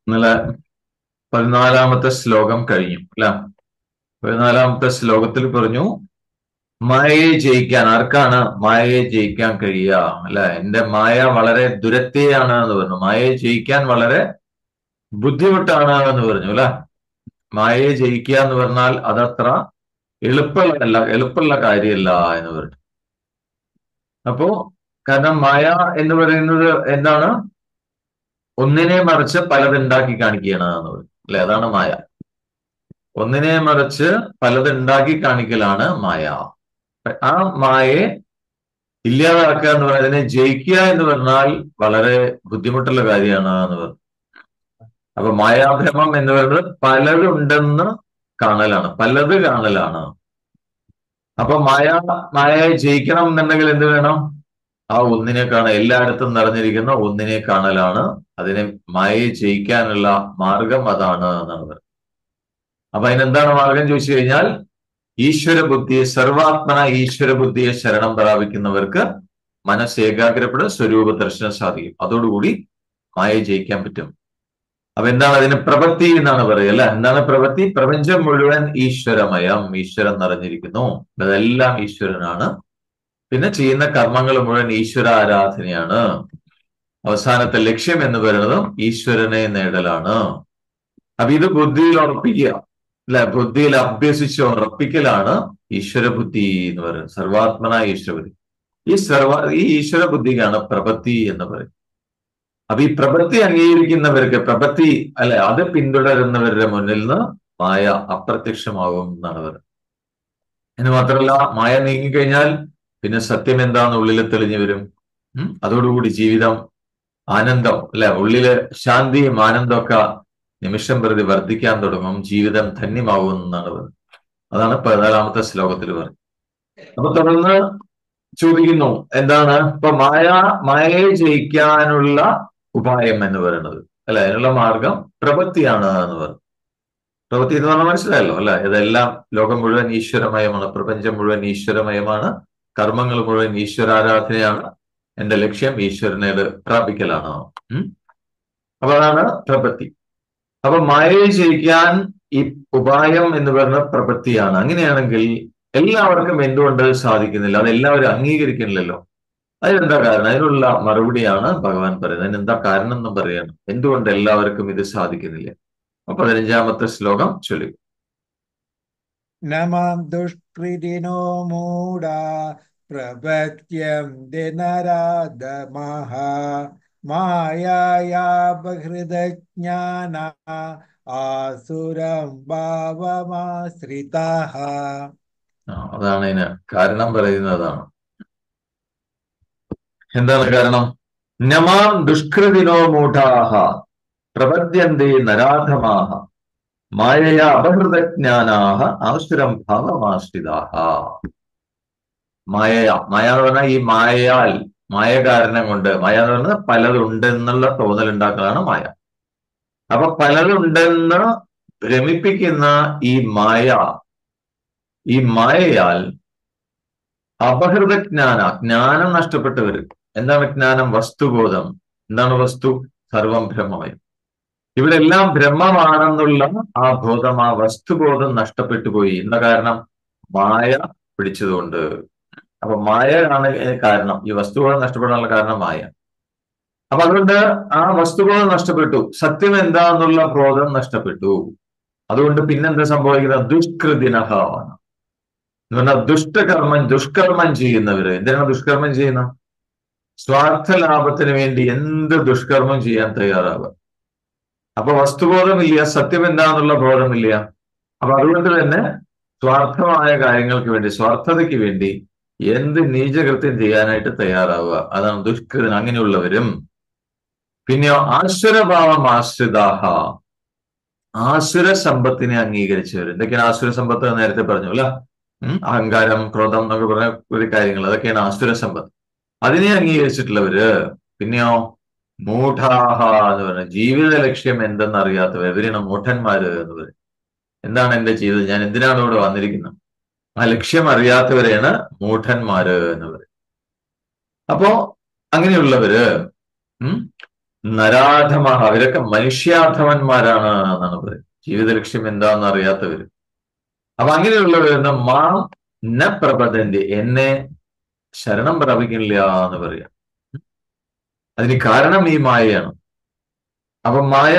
ഇന്നലെ പതിനാലാമത്തെ ശ്ലോകം കഴിഞ്ഞു അല്ല പതിനാലാമത്തെ ശ്ലോകത്തിൽ പറഞ്ഞു മായയെ ജയിക്കാൻ ആർക്കാണ് മായയെ ജയിക്കാൻ കഴിയുക അല്ല എന്റെ മായ വളരെ ദുരത്തെയാണ് എന്ന് പറഞ്ഞു മായയെ ജയിക്കാൻ വളരെ ബുദ്ധിമുട്ടാണ് എന്ന് പറഞ്ഞു അല്ലെ മായയെ ജയിക്കുക എന്ന് പറഞ്ഞാൽ അതത്ര എളുപ്പമുള്ളതല്ല എളുപ്പമുള്ള കാര്യമല്ല എന്ന് പറഞ്ഞു അപ്പോ കാരണം മായ എന്ന് പറയുന്നത് എന്താണ് ഒന്നിനെ മറിച്ച് പലതുണ്ടാക്കി കാണിക്കുകയാണ് എന്ന് പറയും അല്ലെ അതാണ് മായ ഒന്നിനെ മറിച്ച് പലതുണ്ടാക്കി കാണിക്കലാണ് മായ ആ മായയെ ഇല്ലാതാക്കുക എന്ന് പറയുന്നത് അതിനെ ജയിക്കുക എന്ന് പറഞ്ഞാൽ വളരെ ബുദ്ധിമുട്ടുള്ള കാര്യമാണ് എന്ന് പറഞ്ഞു അപ്പൊ മായാഭ്രമം എന്ന് പറയുന്നത് പലതുണ്ടെന്ന് കാണലാണ് പലത് കാണലാണ് അപ്പൊ മായ മായയെ ജയിക്കണം എന്നുണ്ടെങ്കിൽ എന്ത് വേണം ആ ഒന്നിനെ കാണാൻ എല്ലായിടത്തും നിറഞ്ഞിരിക്കുന്ന ഒന്നിനെ കാണലാണ് അതിനെ മായയെ ജയിക്കാനുള്ള മാർഗം അതാണ് എന്നാണ് പറയുന്നത് അപ്പൊ അതിനെന്താണ് മാർഗം ചോദിച്ചു കഴിഞ്ഞാൽ ഈശ്വര ബുദ്ധിയെ സർവാത്മന ഈശ്വര ബുദ്ധിയെ ശരണം പ്രാപിക്കുന്നവർക്ക് മനസ്സ് ഏകാഗ്രപ്പെട്ട് സ്വരൂപ ദർശനം സാധിക്കും അതോടുകൂടി മായയെ ജയിക്കാൻ പറ്റും അപ്പൊ എന്താണ് അതിന് പ്രവൃത്തി എന്നാണ് പറയുക അല്ലെ എന്താണ് പ്രവൃത്തി പ്രപഞ്ചം മുഴുവൻ ഈശ്വരമയം ഈശ്വരൻ നിറഞ്ഞിരിക്കുന്നു അതെല്ലാം ഈശ്വരനാണ് പിന്നെ ചെയ്യുന്ന കർമ്മങ്ങൾ മുഴുവൻ ഈശ്വര ആരാധനയാണ് അവസാനത്തെ ലക്ഷ്യം എന്ന് പറയുന്നതും ഈശ്വരനെ നേടലാണ് അപ്പൊ ഇത് ബുദ്ധിയിൽ ഉറപ്പിക്കുക അല്ലെ ബുദ്ധിയിൽ അഭ്യസിച്ച് ഉറപ്പിക്കലാണ് ഈശ്വര ബുദ്ധി എന്ന് പറയുന്നത് സർവാത്മന ഈശ്വര ബുദ്ധി ഈ സർവ ഈ ഈശ്വര ബുദ്ധിക്കാണ് പ്രപത്തി എന്ന് പറയും അപ്പൊ ഈ പ്രപത്തി അംഗീകരിക്കുന്നവർക്ക് പ്രപത്തി അല്ലെ അത് പിന്തുടരുന്നവരുടെ മുന്നിൽ നിന്ന് മായ അപ്രത്യക്ഷമാകും എന്നാണ് പറയുന്നത് എന്ന് മാത്രമല്ല മായ നീങ്ങിക്കഴിഞ്ഞാൽ പിന്നെ സത്യം എന്താന്ന് ഉള്ളിൽ തെളിഞ്ഞു വരും ഉം അതോടുകൂടി ജീവിതം ആനന്ദം അല്ലെ ഉള്ളില് ശാന്തിയും ആനന്ദമൊക്കെ നിമിഷം പ്രതി വർദ്ധിക്കാൻ തുടങ്ങും ജീവിതം ധന്യമാകും എന്നാണ് പറയുന്നത് അതാണ് പതിനാലാമത്തെ ശ്ലോകത്തിൽ പറയുന്നത് അപ്പൊ തുടർന്ന് ചോദിക്കുന്നു എന്താണ് ഇപ്പൊ മായ മായയെ ജയിക്കാനുള്ള ഉപായം എന്ന് പറയുന്നത് അല്ലെ അതിനുള്ള മാർഗം പ്രവൃത്തിയാണ് എന്ന് പറയുന്നത് പ്രവൃത്തി എന്ന് പറഞ്ഞാൽ മനസ്സിലായല്ലോ അല്ലെ ഇതെല്ലാം ലോകം മുഴുവൻ ഈശ്വരമയമാണ് പ്രപഞ്ചം മുഴുവൻ ഈശ്വരമയമാണ് കർമ്മങ്ങൾ മുഴുവൻ ഈശ്വരാരാധനയാണ് എന്റെ ലക്ഷ്യം ഈശ്വരനെ പ്രാപിക്കലാണ് ഉം അപ്പൊ അതാണ് പ്രവൃത്തി അപ്പൊ മായയെ ജയിക്കാൻ ഈ ഉപായം എന്ന് പറയുന്ന പ്രവൃത്തിയാണ് അങ്ങനെയാണെങ്കിൽ എല്ലാവർക്കും എന്തുകൊണ്ട് സാധിക്കുന്നില്ല അത് എല്ലാവരും അംഗീകരിക്കുന്നില്ലല്ലോ അതിനെന്താ കാരണം അതിനുള്ള മറുപടിയാണ് ഭഗവാൻ പറയുന്നത് അതിനെന്താ കാരണം എന്നും പറയണം എന്തുകൊണ്ട് എല്ലാവർക്കും ഇത് സാധിക്കുന്നില്ല അപ്പൊ പതിനഞ്ചാമത്തെ ശ്ലോകം ചൊല്ലി നമാം ദുഷ്കൃതിനോ മൂഢ പ്രപത്യം ദിനരാധമഹ മായായാപഹൃതജ്ഞാന ആസുരം ഭാവമാശ്രിത അതാണ് ഇതിന് കാരണം പറയുന്നതാണ് എന്താണ് കാരണം നമാം ദുഷ്കൃതിനോ മൂഢാഹ പ്രപദ്യന്തി നരാധമാഹ മായയ അപഹൃതജ്ഞാനാഹ ആസുരം ഭാവമാശ്രിതാഹ മായ മായ എന്ന് പറഞ്ഞാൽ ഈ മായയാൽ മായ കാരണം കൊണ്ട് മായ എന്ന് പറഞ്ഞാൽ പലതുണ്ടെന്നുള്ള തോന്നൽ ഉണ്ടാക്കലാണ് മായ അപ്പൊ പലതുണ്ടെന്ന് ഭ്രമിപ്പിക്കുന്ന ഈ മായ ഈ മായയാൽ അപഹൃത ജ്ഞാന ജ്ഞാനം നഷ്ടപ്പെട്ടവർ എന്താണ് ജ്ഞാനം വസ്തുബോധം എന്താണ് വസ്തു സർവം ബ്രഹ്മമയം ഇവിടെ എല്ലാം ബ്രഹ്മമാണെന്നുള്ള ആ ബോധം ആ വസ്തുബോധം നഷ്ടപ്പെട്ടു പോയി എന്ന കാരണം മായ പിടിച്ചതുകൊണ്ട് അപ്പൊ മായ ആണ് കാരണം ഈ വസ്തുബോധം നഷ്ടപ്പെടാനുള്ള കാരണം മായ അപ്പൊ അതുകൊണ്ട് ആ വസ്തുബോധം നഷ്ടപ്പെട്ടു സത്യം എന്താന്നുള്ള ബോധം നഷ്ടപ്പെട്ടു അതുകൊണ്ട് പിന്നെന്താ സംഭവിക്കുന്നത് ദുഷ്കൃതിനഹാവാണ് എന്ന് പറഞ്ഞാൽ ദുഷ്ടകർമ്മം ദുഷ്കർമ്മം ചെയ്യുന്നവര് എന്തിനാണ് ദുഷ്കർമ്മം ചെയ്യുന്നത് സ്വാർത്ഥ ലാഭത്തിന് വേണ്ടി എന്ത് ദുഷ്കർമ്മം ചെയ്യാൻ തയ്യാറാവുക അപ്പൊ വസ്തുബോധമില്ല സത്യം എന്താന്നുള്ള ബോധമില്ല അപ്പൊ അതുകൊണ്ട് തന്നെ സ്വാർത്ഥമായ കാര്യങ്ങൾക്ക് വേണ്ടി സ്വാർത്ഥതയ്ക്ക് വേണ്ടി എന്ത് നീചകൃത്യം ചെയ്യാനായിട്ട് തയ്യാറാവുക അതാണ് ദുഷ്കൃതൻ അങ്ങനെയുള്ളവരും പിന്നെയോ ആസുരഭാവം ആശ്രിതാഹ ആസുര സമ്പത്തിനെ അംഗീകരിച്ചവർ എന്തൊക്കെയാണ് ആസുര സമ്പത്ത് നേരത്തെ പറഞ്ഞു അല്ല അഹങ്കാരം ക്രോധം എന്നൊക്കെ പറഞ്ഞ ഒരു കാര്യങ്ങൾ അതൊക്കെയാണ് ആസുര സമ്പത്ത് അതിനെ അംഗീകരിച്ചിട്ടുള്ളവര് പിന്നെയോ മൂഢാഹ എന്ന് പറയുന്നത് ജീവിത ലക്ഷ്യം എന്തെന്ന് അറിയാത്തവർ ഇവരാണ് മൂഢന്മാര് എന്ന് പറയും എന്താണ് എന്റെ ജീവിതം ഞാൻ എന്തിനാണ് ഇവിടെ വന്നിരിക്കുന്നത് ആ ലക്ഷ്യം അറിയാത്തവരെയാണ് മൂഢന്മാര് എന്ന് പറയും അപ്പോ അങ്ങനെയുള്ളവര് ഉം നരാധമ അവരൊക്കെ മനുഷ്യാധമന്മാരാണ് എന്നാണ് പറയുന്നത് ജീവിത ലക്ഷ്യം എന്താണെന്ന് അറിയാത്തവര് അപ്പൊ അങ്ങനെയുള്ളവരെന്ന് മാ ന പ്രപദന്റെ എന്നെ ശരണം പ്രാപിക്കില്ല എന്ന് പറയാം അതിന് കാരണം ഈ മായയാണ് അപ്പൊ മായ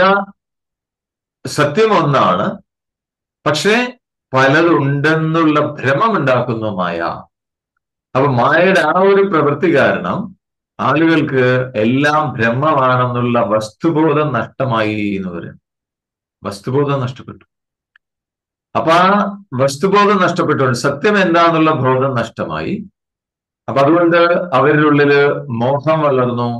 സത്യം ഒന്നാണ് പക്ഷെ പലതുണ്ടെന്നുള്ള ഭ്രമം ഉണ്ടാക്കുന്നു മായ അപ്പൊ മായയുടെ ആ ഒരു പ്രവൃത്തി കാരണം ആളുകൾക്ക് എല്ലാം ബ്രഹ്മമാണെന്നുള്ള വസ്തുബോധം നഷ്ടമായി എന്ന് പറയും വസ്തുബോധം നഷ്ടപ്പെട്ടു അപ്പൊ ആ വസ്തുബോധം നഷ്ടപ്പെട്ടുകൊണ്ട് സത്യം എന്താന്നുള്ള ബോധം നഷ്ടമായി അപ്പൊ അതുകൊണ്ട് അവരുടെ ഉള്ളില് മോഹം വളർന്നു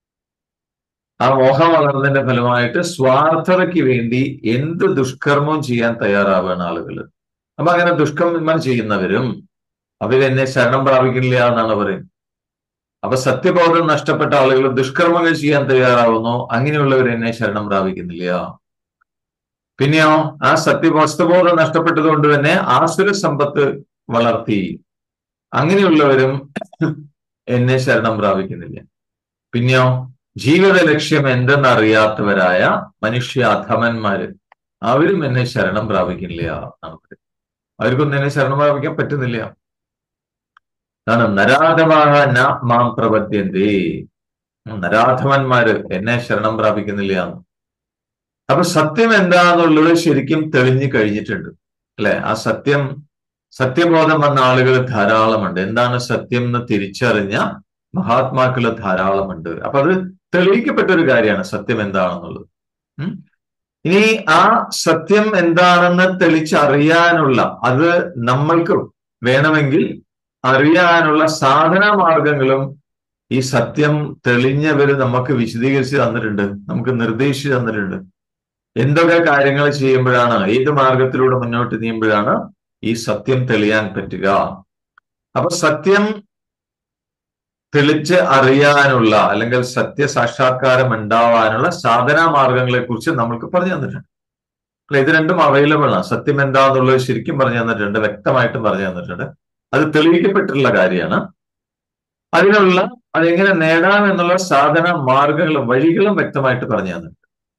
ആ മോഹം വളർന്നതിന്റെ ഫലമായിട്ട് സ്വാർത്ഥതയ്ക്ക് വേണ്ടി എന്ത് ദുഷ്കർമ്മവും ചെയ്യാൻ തയ്യാറാവുകയാണ് ആളുകൾ അപ്പൊ അങ്ങനെ ദുഷ്കർമ്മം ചെയ്യുന്നവരും അവരെന്നെ ശരണം പ്രാപിക്കില്ല എന്നാണ് പറയുന്നത് അപ്പൊ സത്യബോധം നഷ്ടപ്പെട്ട ആളുകൾ ദുഷ്കർമ്മങ്ങൾ ചെയ്യാൻ തയ്യാറാവുന്നു അങ്ങനെയുള്ളവർ എന്നെ ശരണം പ്രാപിക്കുന്നില്ല പിന്നെയോ ആ സത്യവസ്തുബോധം നഷ്ടപ്പെട്ടത് കൊണ്ട് തന്നെ ആസുര സമ്പത്ത് വളർത്തി അങ്ങനെയുള്ളവരും എന്നെ ശരണം പ്രാപിക്കുന്നില്ല പിന്നെയോ ജീവിത ലക്ഷ്യം എന്തെന്നറിയാത്തവരായ മനുഷ്യ അധമന്മാര് അവരും എന്നെ ശരണം പ്രാപിക്കില്ല എന്നാണ് പറയുന്നത് അവർക്കൊന്നും എന്നെ ശരണം പ്രാപിക്കാൻ പറ്റുന്നില്ല അതാണ് നരാധമായ ന മാം പ്രപദ്യന്തേ നരാധമന്മാര് എന്നെ ശരണം പ്രാപിക്കുന്നില്ല എന്ന് അപ്പൊ സത്യം എന്താന്നുള്ളത് ശരിക്കും തെളിഞ്ഞു കഴിഞ്ഞിട്ടുണ്ട് അല്ലെ ആ സത്യം സത്യബോധം വന്ന ആളുകൾ ധാരാളമുണ്ട് എന്താണ് സത്യം എന്ന് തിരിച്ചറിഞ്ഞ മഹാത്മാക്കൾ ധാരാളമുണ്ട് അപ്പൊ അത് തെളിയിക്കപ്പെട്ട ഒരു കാര്യമാണ് സത്യം എന്താണെന്നുള്ളത് ഇനി ആ സത്യം എന്താണെന്ന് തെളിച്ചറിയാനുള്ള അത് നമ്മൾക്ക് വേണമെങ്കിൽ അറിയാനുള്ള സാധന മാർഗങ്ങളും ഈ സത്യം തെളിഞ്ഞവര് നമുക്ക് വിശദീകരിച്ച് തന്നിട്ടുണ്ട് നമുക്ക് നിർദ്ദേശിച്ചു തന്നിട്ടുണ്ട് എന്തൊക്കെ കാര്യങ്ങൾ ചെയ്യുമ്പോഴാണ് ഏത് മാർഗത്തിലൂടെ മുന്നോട്ട് നീങ്ങുമ്പോഴാണ് ഈ സത്യം തെളിയാൻ പറ്റുക അപ്പൊ സത്യം തെളിച്ച് അറിയാനുള്ള അല്ലെങ്കിൽ സത്യസാക്ഷാത്കാരം ഉണ്ടാവാനുള്ള സാധനാ മാർഗങ്ങളെ കുറിച്ച് നമ്മൾക്ക് പറഞ്ഞു തന്നിട്ടുണ്ട് അല്ല ഇത് രണ്ടും അവൈലബിൾ ആണ് സത്യം എന്താന്നുള്ളത് ശരിക്കും പറഞ്ഞു തന്നിട്ടുണ്ട് വ്യക്തമായിട്ടും പറഞ്ഞു തന്നിട്ടുണ്ട് അത് തെളിയിക്കപ്പെട്ടിട്ടുള്ള കാര്യമാണ് അതിനുള്ള അതെങ്ങനെ നേടാം എന്നുള്ള സാധന മാർഗങ്ങളും വഴികളും വ്യക്തമായിട്ട് പറഞ്ഞു തന്നിട്ടുണ്ട്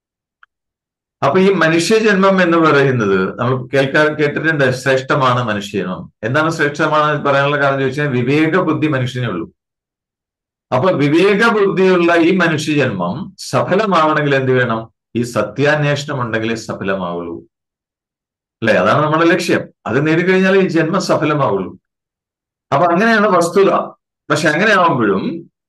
അപ്പൊ ഈ മനുഷ്യജന്മം എന്ന് പറയുന്നത് നമ്മൾ കേൾക്കാൻ കേട്ടിട്ടുണ്ട് ശ്രേഷ്ഠമാണ് മനുഷ്യജന്മം എന്താണ് ശ്രേഷ്ഠമാണ് പറയാനുള്ള കാരണം ചോദിച്ചാൽ വിവേക ബുദ്ധി മനുഷ്യനേ ഉള്ളൂ അപ്പൊ വിവേക ബുദ്ധിയുള്ള ഈ മനുഷ്യജന്മം സഫലമാവണമെങ്കിൽ എന്ത് വേണം ഈ സത്യാന്വേഷണം ഉണ്ടെങ്കിലേ സഫലമാവുള്ളൂ അല്ലെ അതാണ് നമ്മുടെ ലക്ഷ്യം അത് നേടിക്കഴിഞ്ഞാൽ ഈ ജന്മം സഫലമാവുള്ളൂ അപ്പൊ അങ്ങനെയാണ് വസ്തുത പക്ഷെ അങ്ങനെ ആവുമ്പോഴും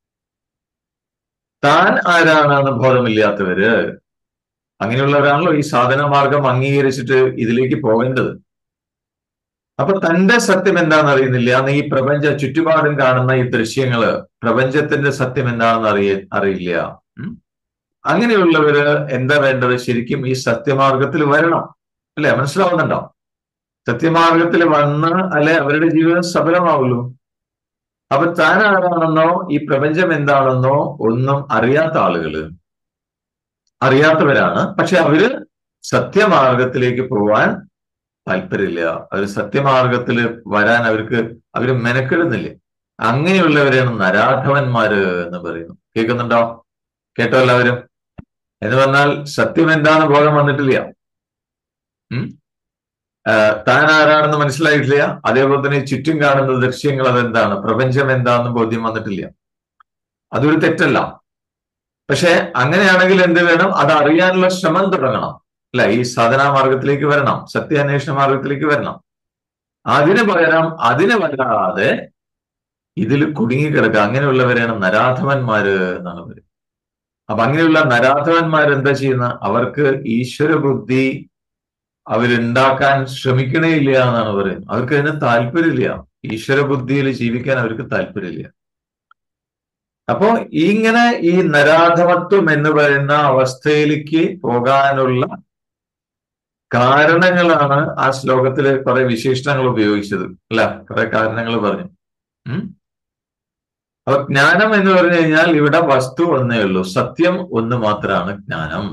താൻ ആരാണെന്ന് ബോധമില്ലാത്തവര് അങ്ങനെയുള്ളവരാണല്ലോ ഈ സാധന മാർഗം അംഗീകരിച്ചിട്ട് ഇതിലേക്ക് പോകേണ്ടത് അപ്പൊ തന്റെ സത്യം എന്താണെന്ന് അറിയുന്നില്ല അന്ന് ഈ പ്രപഞ്ച ചുറ്റുപാടും കാണുന്ന ഈ ദൃശ്യങ്ങള് പ്രപഞ്ചത്തിന്റെ സത്യം എന്താണെന്ന് അറിയ അറിയില്ല അങ്ങനെയുള്ളവര് എന്താ വേണ്ടത് ശരിക്കും ഈ സത്യമാർഗത്തിൽ വരണം അല്ലെ മനസ്സിലാവുന്നുണ്ടോ സത്യമാർഗത്തിൽ വന്ന് അല്ലെ അവരുടെ ജീവിതം സഫലമാവുള്ളൂ അപ്പൊ താൻ ആരാണെന്നോ ഈ പ്രപഞ്ചം എന്താണെന്നോ ഒന്നും അറിയാത്ത ആളുകള് അറിയാത്തവരാണ് പക്ഷെ അവര് സത്യമാർഗത്തിലേക്ക് പോവാൻ താല്പര്യമില്ല അവർ സത്യമാർഗത്തിൽ വരാൻ അവർക്ക് അവര് മെനക്കെടുന്നില്ല അങ്ങനെയുള്ളവരെയാണ് നരാധവന്മാര് എന്ന് പറയുന്നു കേൾക്കുന്നുണ്ടോ കേട്ടോ എല്ലാവരും എന്ന് പറഞ്ഞാൽ സത്യം എന്താണെന്ന് ബോധം വന്നിട്ടില്ല ഉം താൻ ആരാണെന്ന് മനസ്സിലായിട്ടില്ല അതേപോലെ തന്നെ ചുറ്റും കാണുന്ന ദൃശ്യങ്ങൾ അതെന്താണ് പ്രപഞ്ചം എന്താണെന്ന് ബോധ്യം വന്നിട്ടില്ല അതൊരു തെറ്റല്ല പക്ഷെ അങ്ങനെയാണെങ്കിൽ എന്ത് വേണം അത് അറിയാനുള്ള ശ്രമം തുടങ്ങണം അല്ല ഈ സാധനാ മാർഗത്തിലേക്ക് വരണം സത്യാന്വേഷണ മാർഗത്തിലേക്ക് വരണം അതിന് പകരം അതിന് വരാതെ ഇതിൽ കുടുങ്ങിക്കിടക്കുക അങ്ങനെയുള്ളവരെയാണ് നരാധവന്മാര് എന്നാണ് പറയുന്നത് അപ്പൊ അങ്ങനെയുള്ള നരാധവന്മാർ എന്താ ചെയ്യുന്ന അവർക്ക് ഈശ്വര ബുദ്ധി അവരുണ്ടാക്കാൻ ശ്രമിക്കണേ ഇല്ല എന്നാണ് പറയുന്നത് അവർക്ക് അതിന് താല്പര്യമില്ല ഈശ്വര ബുദ്ധിയിൽ ജീവിക്കാൻ അവർക്ക് താല്പര്യമില്ല അപ്പോ ഇങ്ങനെ ഈ നരാധമത്വം എന്ന് പറയുന്ന അവസ്ഥയിലേക്ക് പോകാനുള്ള കാരണങ്ങളാണ് ആ ശ്ലോകത്തില് കുറെ വിശേഷണങ്ങൾ ഉപയോഗിച്ചത് അല്ല കുറെ കാരണങ്ങൾ പറഞ്ഞു ഉം അപ്പൊ ജ്ഞാനം എന്ന് പറഞ്ഞു കഴിഞ്ഞാൽ ഇവിടെ വസ്തു ഒന്നേ ഉള്ളൂ സത്യം ഒന്ന് മാത്രമാണ് ജ്ഞാനം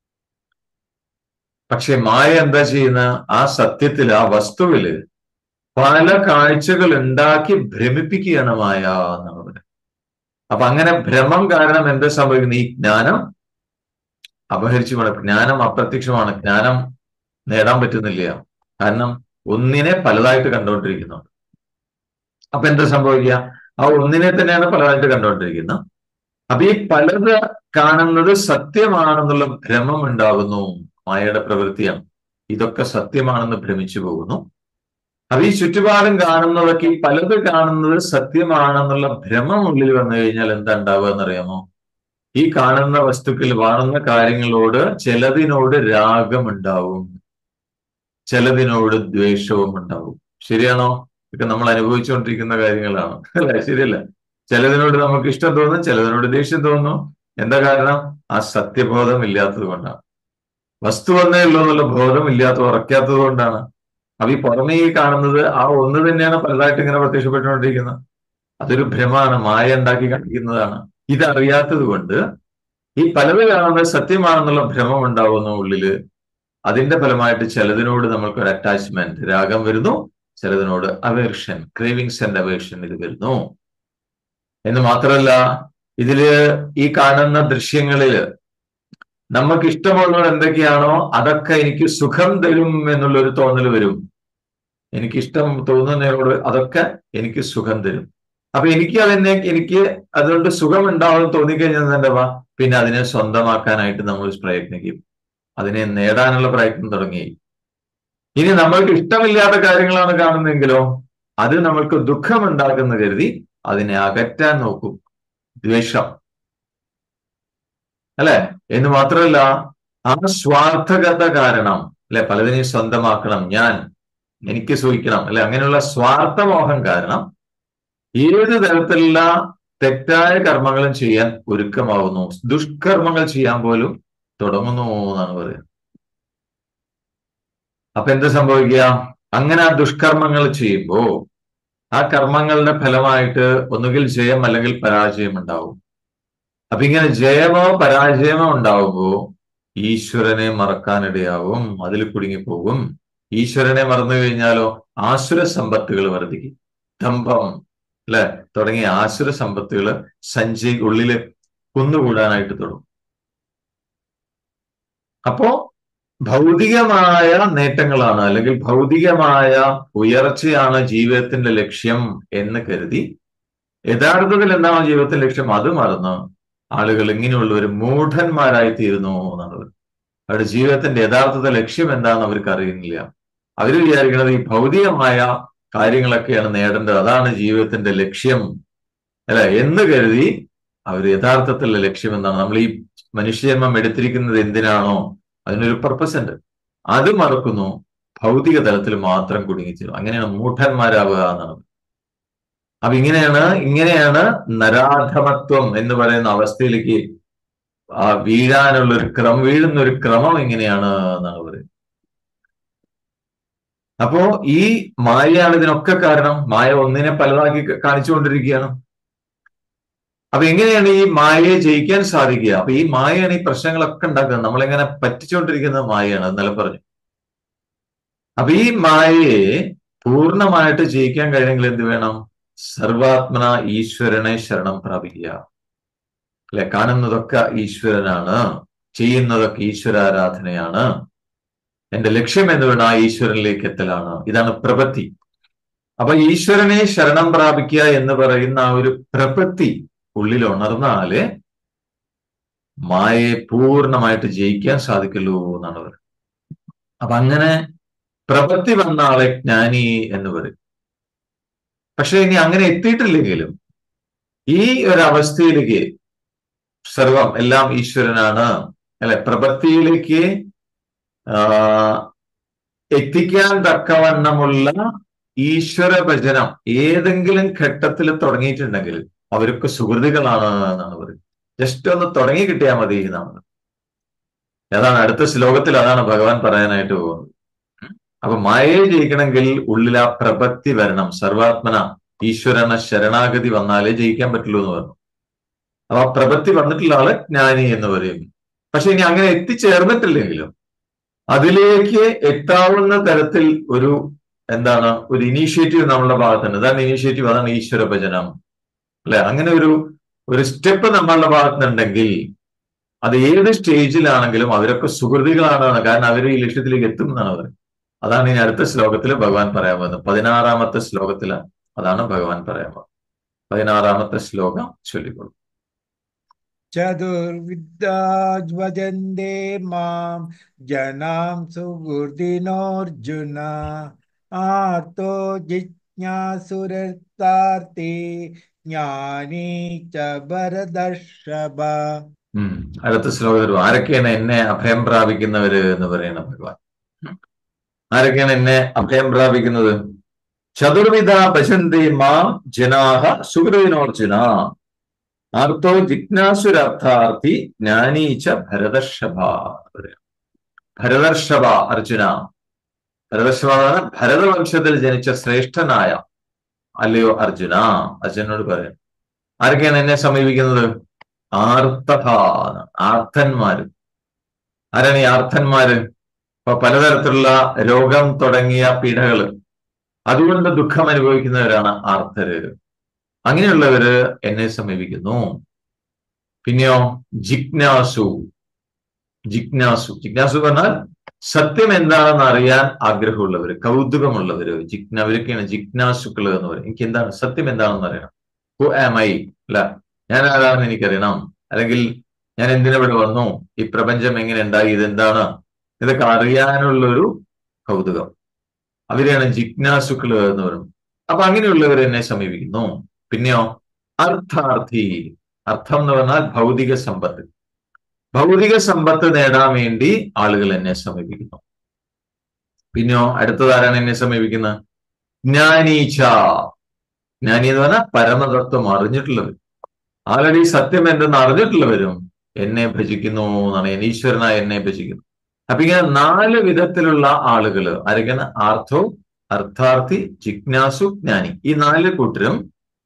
പക്ഷെ മായ എന്താ ചെയ്യുന്ന ആ സത്യത്തിൽ ആ വസ്തുവില് പല കാഴ്ചകൾ ഉണ്ടാക്കി ഭ്രമിപ്പിക്കുകയാണ് മായ എന്നാണ് പറയുന്നത് അപ്പൊ അങ്ങനെ ഭ്രമം കാരണം എന്താ സംഭവിക്കുന്നത് ഈ ജ്ഞാനം അപഹരിച്ചു പോണ ജ്ഞാനം അപ്രത്യക്ഷമാണ് ജ്ഞാനം നേടാൻ പറ്റുന്നില്ല കാരണം ഒന്നിനെ പലതായിട്ട് കണ്ടുകൊണ്ടിരിക്കുന്നുണ്ട് അപ്പൊ എന്താ സംഭവിക്കുക ആ ഒന്നിനെ തന്നെയാണ് പലതായിട്ട് കണ്ടുകൊണ്ടിരിക്കുന്നത് അപ്പൊ ഈ പലത് കാണുന്നത് സത്യമാണെന്നുള്ള ഭ്രമം ഉണ്ടാകുന്നു മായയുടെ പ്രവൃത്തിയാണ് ഇതൊക്കെ സത്യമാണെന്ന് ഭ്രമിച്ചു പോകുന്നു അപ്പൊ ഈ ചുറ്റുപാടും കാണുന്നതൊക്കെ ഈ പലത് കാണുന്നത് സത്യമാണെന്നുള്ള ഭ്രമം ഉള്ളിൽ വന്നു കഴിഞ്ഞാൽ എന്താ ഉണ്ടാവുക എന്നറിയാമോ ഈ കാണുന്ന വസ്തുക്കൾ കാണുന്ന കാര്യങ്ങളോട് ചിലതിനോട് രാഗമുണ്ടാവും ചിലതിനോട് ദ്വേഷവും ഉണ്ടാവും ശരിയാണോ ഇതൊക്കെ നമ്മൾ അനുഭവിച്ചുകൊണ്ടിരിക്കുന്ന കാര്യങ്ങളാണ് അല്ലെ ശരിയല്ല ചിലതിനോട് നമുക്ക് ഇഷ്ടം തോന്നും ചിലതിനോട് ദേഷ്യം തോന്നും എന്താ കാരണം ആ സത്യബോധം ഇല്ലാത്തത് കൊണ്ടാണ് വസ്തു വന്നേ ഉള്ളൂ എന്നുള്ള ബോധം ഇല്ലാത്ത ഉറക്കാത്തത് കൊണ്ടാണ് അപ്പൊ ഈ പുറമേ ഈ കാണുന്നത് ആ ഒന്ന് തന്നെയാണ് പലതായിട്ട് ഇങ്ങനെ പ്രത്യക്ഷപ്പെട്ടുകൊണ്ടിരിക്കുന്നത് അതൊരു ഭ്രമാണ് മായ ഉണ്ടാക്കി കാണിക്കുന്നതാണ് ഇതറിയാത്തത് കൊണ്ട് ഈ പലത് കാണുന്നത് സത്യമാണെന്നുള്ള ഭ്രമം ഉണ്ടാവുന്ന ഉള്ളില് അതിന്റെ ഫലമായിട്ട് ചിലതിനോട് നമ്മൾക്ക് ഒരു അറ്റാച്ച്മെന്റ് രാഗം വരുന്നു ചിലതിനോട് അവേർഷൻ ക്രേവിങ്സ് ആൻഡ് അവേർഷൻ ഇത് വരുന്നു എന്ന് മാത്രമല്ല ഇതില് ഈ കാണുന്ന ദൃശ്യങ്ങളില് നമുക്ക് ഇഷ്ടമുള്ളത് എന്തൊക്കെയാണോ അതൊക്കെ എനിക്ക് സുഖം തരും എന്നുള്ളൊരു തോന്നൽ വരും എനിക്ക് ഇഷ്ടം തോന്നുന്നതിനോട് അതൊക്കെ എനിക്ക് സുഖം തരും അപ്പൊ എനിക്ക് അതിനെ എനിക്ക് അതുകൊണ്ട് സുഖം ഉണ്ടാവും തോന്നിക്കഴിഞ്ഞാൽ എന്താ പിന്നെ അതിനെ സ്വന്തമാക്കാനായിട്ട് നമ്മൾ പ്രയത്നിക്കും അതിനെ നേടാനുള്ള പ്രയത്നം തുടങ്ങി ഇനി നമ്മൾക്ക് ഇഷ്ടമില്ലാത്ത കാര്യങ്ങളാണ് കാണുന്നതെങ്കിലോ അത് നമ്മൾക്ക് ദുഃഖമുണ്ടാക്കുന്ന കരുതി അതിനെ അകറ്റാൻ നോക്കും ദ്വേഷം അല്ലെ എന്ന് മാത്രമല്ല ആ സ്വാർത്ഥകത കാരണം അല്ലെ പലതിനെയും സ്വന്തമാക്കണം ഞാൻ എനിക്ക് സൂഹിക്കണം അല്ലെ അങ്ങനെയുള്ള സ്വാർത്ഥമോഹം കാരണം ഏത് തരത്തിലുള്ള തെറ്റായ കർമ്മങ്ങളും ചെയ്യാൻ ഒരുക്കമാവുന്നു ദുഷ്കർമ്മങ്ങൾ ചെയ്യാൻ പോലും തുടങ്ങുന്നു എന്നാണ് പറയുന്നത് അപ്പൊ എന്ത് സംഭവിക്കുക അങ്ങനെ ആ ദുഷ്കർമ്മങ്ങൾ ചെയ്യുമ്പോ ആ കർമ്മങ്ങളുടെ ഫലമായിട്ട് ഒന്നുകിൽ ജയം അല്ലെങ്കിൽ പരാജയം ഉണ്ടാവും അപ്പൊ ഇങ്ങനെ ജയമോ പരാജയമോ ഉണ്ടാവുമ്പോ ഈശ്വരനെ മറക്കാനിടയാവും അതിൽ കുടുങ്ങിപ്പോകും ഈശ്വരനെ മറന്നു കഴിഞ്ഞാലോ ആസുര സമ്പത്തുകൾ വർദ്ധിക്കും ദമ്പം അല്ലെ തുടങ്ങിയ ആസുര സമ്പത്തുകൾ സഞ്ചി ഉള്ളില് കുന്നുകൂടാനായിട്ട് തുടങ്ങും അപ്പോ ഭൗതികമായ നേട്ടങ്ങളാണ് അല്ലെങ്കിൽ ഭൗതികമായ ഉയർച്ചയാണ് ജീവിതത്തിന്റെ ലക്ഷ്യം എന്ന് കരുതി യഥാർത്ഥത്തിൽ എന്താണ് ജീവിതത്തിന്റെ ലക്ഷ്യം അത് മറന്ന് ആളുകൾ ഇങ്ങനെയുള്ള ഒരു മൂഢന്മാരായി തീരുന്നു എന്നാണ് അവരുടെ ജീവിതത്തിന്റെ യഥാർത്ഥത്തെ ലക്ഷ്യം എന്താണെന്ന് അവർക്ക് അറിയുന്നില്ല അവർ വിചാരിക്കുന്നത് ഈ ഭൗതികമായ കാര്യങ്ങളൊക്കെയാണ് നേടേണ്ടത് അതാണ് ജീവിതത്തിന്റെ ലക്ഷ്യം അല്ല എന്ന് കരുതി അവർ യഥാർത്ഥത്തിലുള്ള ലക്ഷ്യം എന്താണ് നമ്മൾ ഈ മനുഷ്യജന്മം എടുത്തിരിക്കുന്നത് എന്തിനാണോ അതിനൊരു പർപ്പസ് ഉണ്ട് അത് മറക്കുന്നു ഭൗതിക തലത്തിൽ മാത്രം കുടുങ്ങിച്ചേരും അങ്ങനെയാണ് മൂഢന്മാരാവുക എന്നാണ് അപ്പൊ ഇങ്ങനെയാണ് ഇങ്ങനെയാണ് നരാധമത്വം എന്ന് പറയുന്ന അവസ്ഥയിലേക്ക് ആ വീഴാനുള്ള ഒരു ക്രമം വീഴുന്ന ഒരു ക്രമം എങ്ങനെയാണ് എന്നാണ് പറയുന്നത് അപ്പോ ഈ മായയാണ് ഇതിനൊക്കെ കാരണം മായ ഒന്നിനെ പലതാക്കി കാണിച്ചുകൊണ്ടിരിക്കുകയാണ് അപ്പൊ എങ്ങനെയാണ് ഈ മായയെ ജയിക്കാൻ സാധിക്കുക അപ്പൊ ഈ മായയാണ് ഈ പ്രശ്നങ്ങളൊക്കെ ഉണ്ടാക്കുന്നത് നമ്മളെങ്ങനെ പറ്റിച്ചുകൊണ്ടിരിക്കുന്നത് മായയാണ് എന്നാലും പറഞ്ഞു അപ്പൊ ഈ മായയെ പൂർണ്ണമായിട്ട് ജയിക്കാൻ കഴിയെങ്കിൽ എന്ത് വേണം സർവാത്മന ഈശ്വരനെ ശരണം പ്രാപിക്കുക അല്ലെ കാണുന്നതൊക്കെ ഈശ്വരനാണ് ചെയ്യുന്നതൊക്കെ ഈശ്വരാരാധനയാണ് എന്റെ ലക്ഷ്യം എന്ന് വേണം ആ ഈശ്വരനിലേക്ക് എത്തലാണ് ഇതാണ് പ്രപത്തി അപ്പൊ ഈശ്വരനെ ശരണം പ്രാപിക്കുക എന്ന് പറയുന്ന ആ ഒരു പ്രപത്തി ഉള്ളിൽ ഉണർന്നാല് മായയെ പൂർണ്ണമായിട്ട് ജയിക്കാൻ സാധിക്കുള്ളൂ എന്നാണ് പറയുന്നത് അപ്പൊ അങ്ങനെ പ്രപത്തി വന്ന ആളെ ജ്ഞാനി എന്ന് പറയും പക്ഷെ ഇനി അങ്ങനെ എത്തിയിട്ടില്ലെങ്കിലും ഈ ഒരു അവസ്ഥയിലേക്ക് സർവം എല്ലാം ഈശ്വരനാണ് അല്ലെ പ്രപത്തിയിലേക്ക് എത്തിക്കാൻ തക്കവണ്ണമുള്ള ഈശ്വര ഭജനം ഏതെങ്കിലും ഘട്ടത്തിൽ തുടങ്ങിയിട്ടുണ്ടെങ്കിൽ അവരൊക്കെ സുഹൃത്തുക്കളാണ് എന്നാണ് പറയുന്നത് ജസ്റ്റ് ഒന്ന് തുടങ്ങി കിട്ടിയാൽ മതി എന്നാണ് അതാണ് അടുത്ത ശ്ലോകത്തിൽ അതാണ് ഭഗവാൻ പറയാനായിട്ട് പോകുന്നത് അപ്പൊ മായയെ ജയിക്കണമെങ്കിൽ ഉള്ളിൽ ആ പ്രപത്തി വരണം സർവാത്മന ഈശ്വരന ശരണാഗതി വന്നാലേ ജയിക്കാൻ പറ്റുള്ളൂ എന്ന് പറഞ്ഞു അപ്പൊ ആ പ്രപത്തി വന്നിട്ടുള്ള ആള് ജ്ഞാനി എന്ന് പറയും പക്ഷെ ഇനി അങ്ങനെ എത്തിച്ചേർന്നിട്ടില്ലെങ്കിലും അതിലേക്ക് എത്താവുന്ന തരത്തിൽ ഒരു എന്താണ് ഒരു ഇനീഷ്യേറ്റീവ് നമ്മളുടെ ഭാഗത്തുണ്ട് അതാണ് ഇനീഷ്യേറ്റീവ് അതാണ് ഈശ്വര ഭജനം അല്ലെ അങ്ങനെ ഒരു ഒരു സ്റ്റെപ്പ് നമ്മളുടെ ഭാഗത്തുനിന്നുണ്ടെങ്കിൽ അത് ഏത് സ്റ്റേജിലാണെങ്കിലും അവരൊക്കെ സുഹൃതികളാണ് കാരണം അവർ ഈ ലക്ഷ്യത്തിലേക്ക് എത്തും എന്നാണ് അവർ അതാണ് ഇനി അടുത്ത ശ്ലോകത്തിൽ ഭഗവാൻ പറയാൻ പോകുന്നത് പതിനാറാമത്തെ ശ്ലോകത്തിൽ അതാണ് ഭഗവാൻ പറയാൻ പോകുന്നത് പതിനാറാമത്തെ ശ്ലോകം ചൊല്ലിക്കൊള്ളു ചതുർവിദ്യാജ്വജന്തേ മാം ജനാം സുഹൃദിനോർജുന ആർത്തോ ജിജ്ഞാസുരത്താർത്തി ജ്ഞാനീ ച ഭരതർഷഭ ഉം അടുത്ത ശ്ലോകത്തിൽ ആരൊക്കെയാണ് എന്നെ അഭയം പ്രാപിക്കുന്നവര് എന്ന് പറയണ ഭഗവാൻ ഉം. ആരൊക്കെയാണ് എന്നെ അഭയം പ്രാപിക്കുന്നത് ചതുർവിധ ഭജന്തി മാം ജനാഹ സുഹൃദിനോർജുന ആർത്തോ ജിജ്ഞാസുരർത്ഥാർത്ഥി ജ്ഞാനീച്ച ഭരതർഷഭ ഭരതർഷഭ അർജുന ഭരതർഷഭ എന്ന് പറഞ്ഞാൽ ഭരതവംശത്തിൽ ജനിച്ച ശ്രേഷ്ഠനായ അല്ലയോ അർജുന അർജുനോട് പറയാം ആരൊക്കെയാണ് എന്നെ സമീപിക്കുന്നത് ആർത്തഭ ആർത്തന്മാര് ആരാണ് ഈ ആർത്തന്മാര് ഇപ്പൊ പലതരത്തിലുള്ള രോഗം തുടങ്ങിയ പീഡകള് അതുകൊണ്ട് ദുഃഖം അനുഭവിക്കുന്നവരാണ് ആർത്തര് അങ്ങനെയുള്ളവര് എന്നെ സമീപിക്കുന്നു പിന്നെയോ ജിജ്ഞാസു ജിജ്ഞാസു ജിജ്ഞാസു പറഞ്ഞാൽ സത്യം എന്താണെന്ന് അറിയാൻ ആഗ്രഹമുള്ളവര് കൗതുകമുള്ളവര് ജിജ്ഞ അവരൊക്കെയാണ് ജിജ്ഞാസുക്കൾ എന്ന് പറയും എനിക്ക് എന്താണ് സത്യം എന്താണെന്ന് അറിയണം ഹു ആം ഐ അല്ല ഞാൻ ആരാണെന്ന് എനിക്കറിയണം അല്ലെങ്കിൽ ഞാൻ എന്തിനിവിടെ വന്നു ഈ പ്രപഞ്ചം എങ്ങനെ ഉണ്ടായി ഇതെന്താണ് ഇതൊക്കെ അറിയാനുള്ളൊരു കൗതുകം അവരെയാണ് ജിജ്ഞാസുക്കൾ എന്ന് പറയുന്നത് അപ്പൊ അങ്ങനെയുള്ളവർ എന്നെ സമീപിക്കുന്നു പിന്നെയോ അർത്ഥാർത്ഥി അർത്ഥം എന്ന് പറഞ്ഞാൽ ഭൗതിക സമ്പത്ത് ഭൗതിക സമ്പത്ത് നേടാൻ വേണ്ടി ആളുകൾ എന്നെ സമീപിക്കുന്നു പിന്നെയോ അടുത്തതാരാണ് എന്നെ സമീപിക്കുന്നത് ജ്ഞാനീച്ച ജ്ഞാനി എന്ന് പറഞ്ഞാൽ പരമതത്വം അറിഞ്ഞിട്ടുള്ളവർ ആൾറെഡി സത്യം എന്തെന്ന് അറിഞ്ഞിട്ടുള്ളവരും എന്നെ ഭജിക്കുന്നു എന്നാണ് എന്നെ ഈശ്വരനായ എന്നെ ഭജിക്കുന്നു അപ്പൊ ഇങ്ങനെ നാല് വിധത്തിലുള്ള ആളുകൾ ആരൊക്കെയാണ് ആർത്ഥോ അർത്ഥാർത്ഥി ജിജ്ഞാസു ജ്ഞാനി ഈ നാല് കൂട്ടരും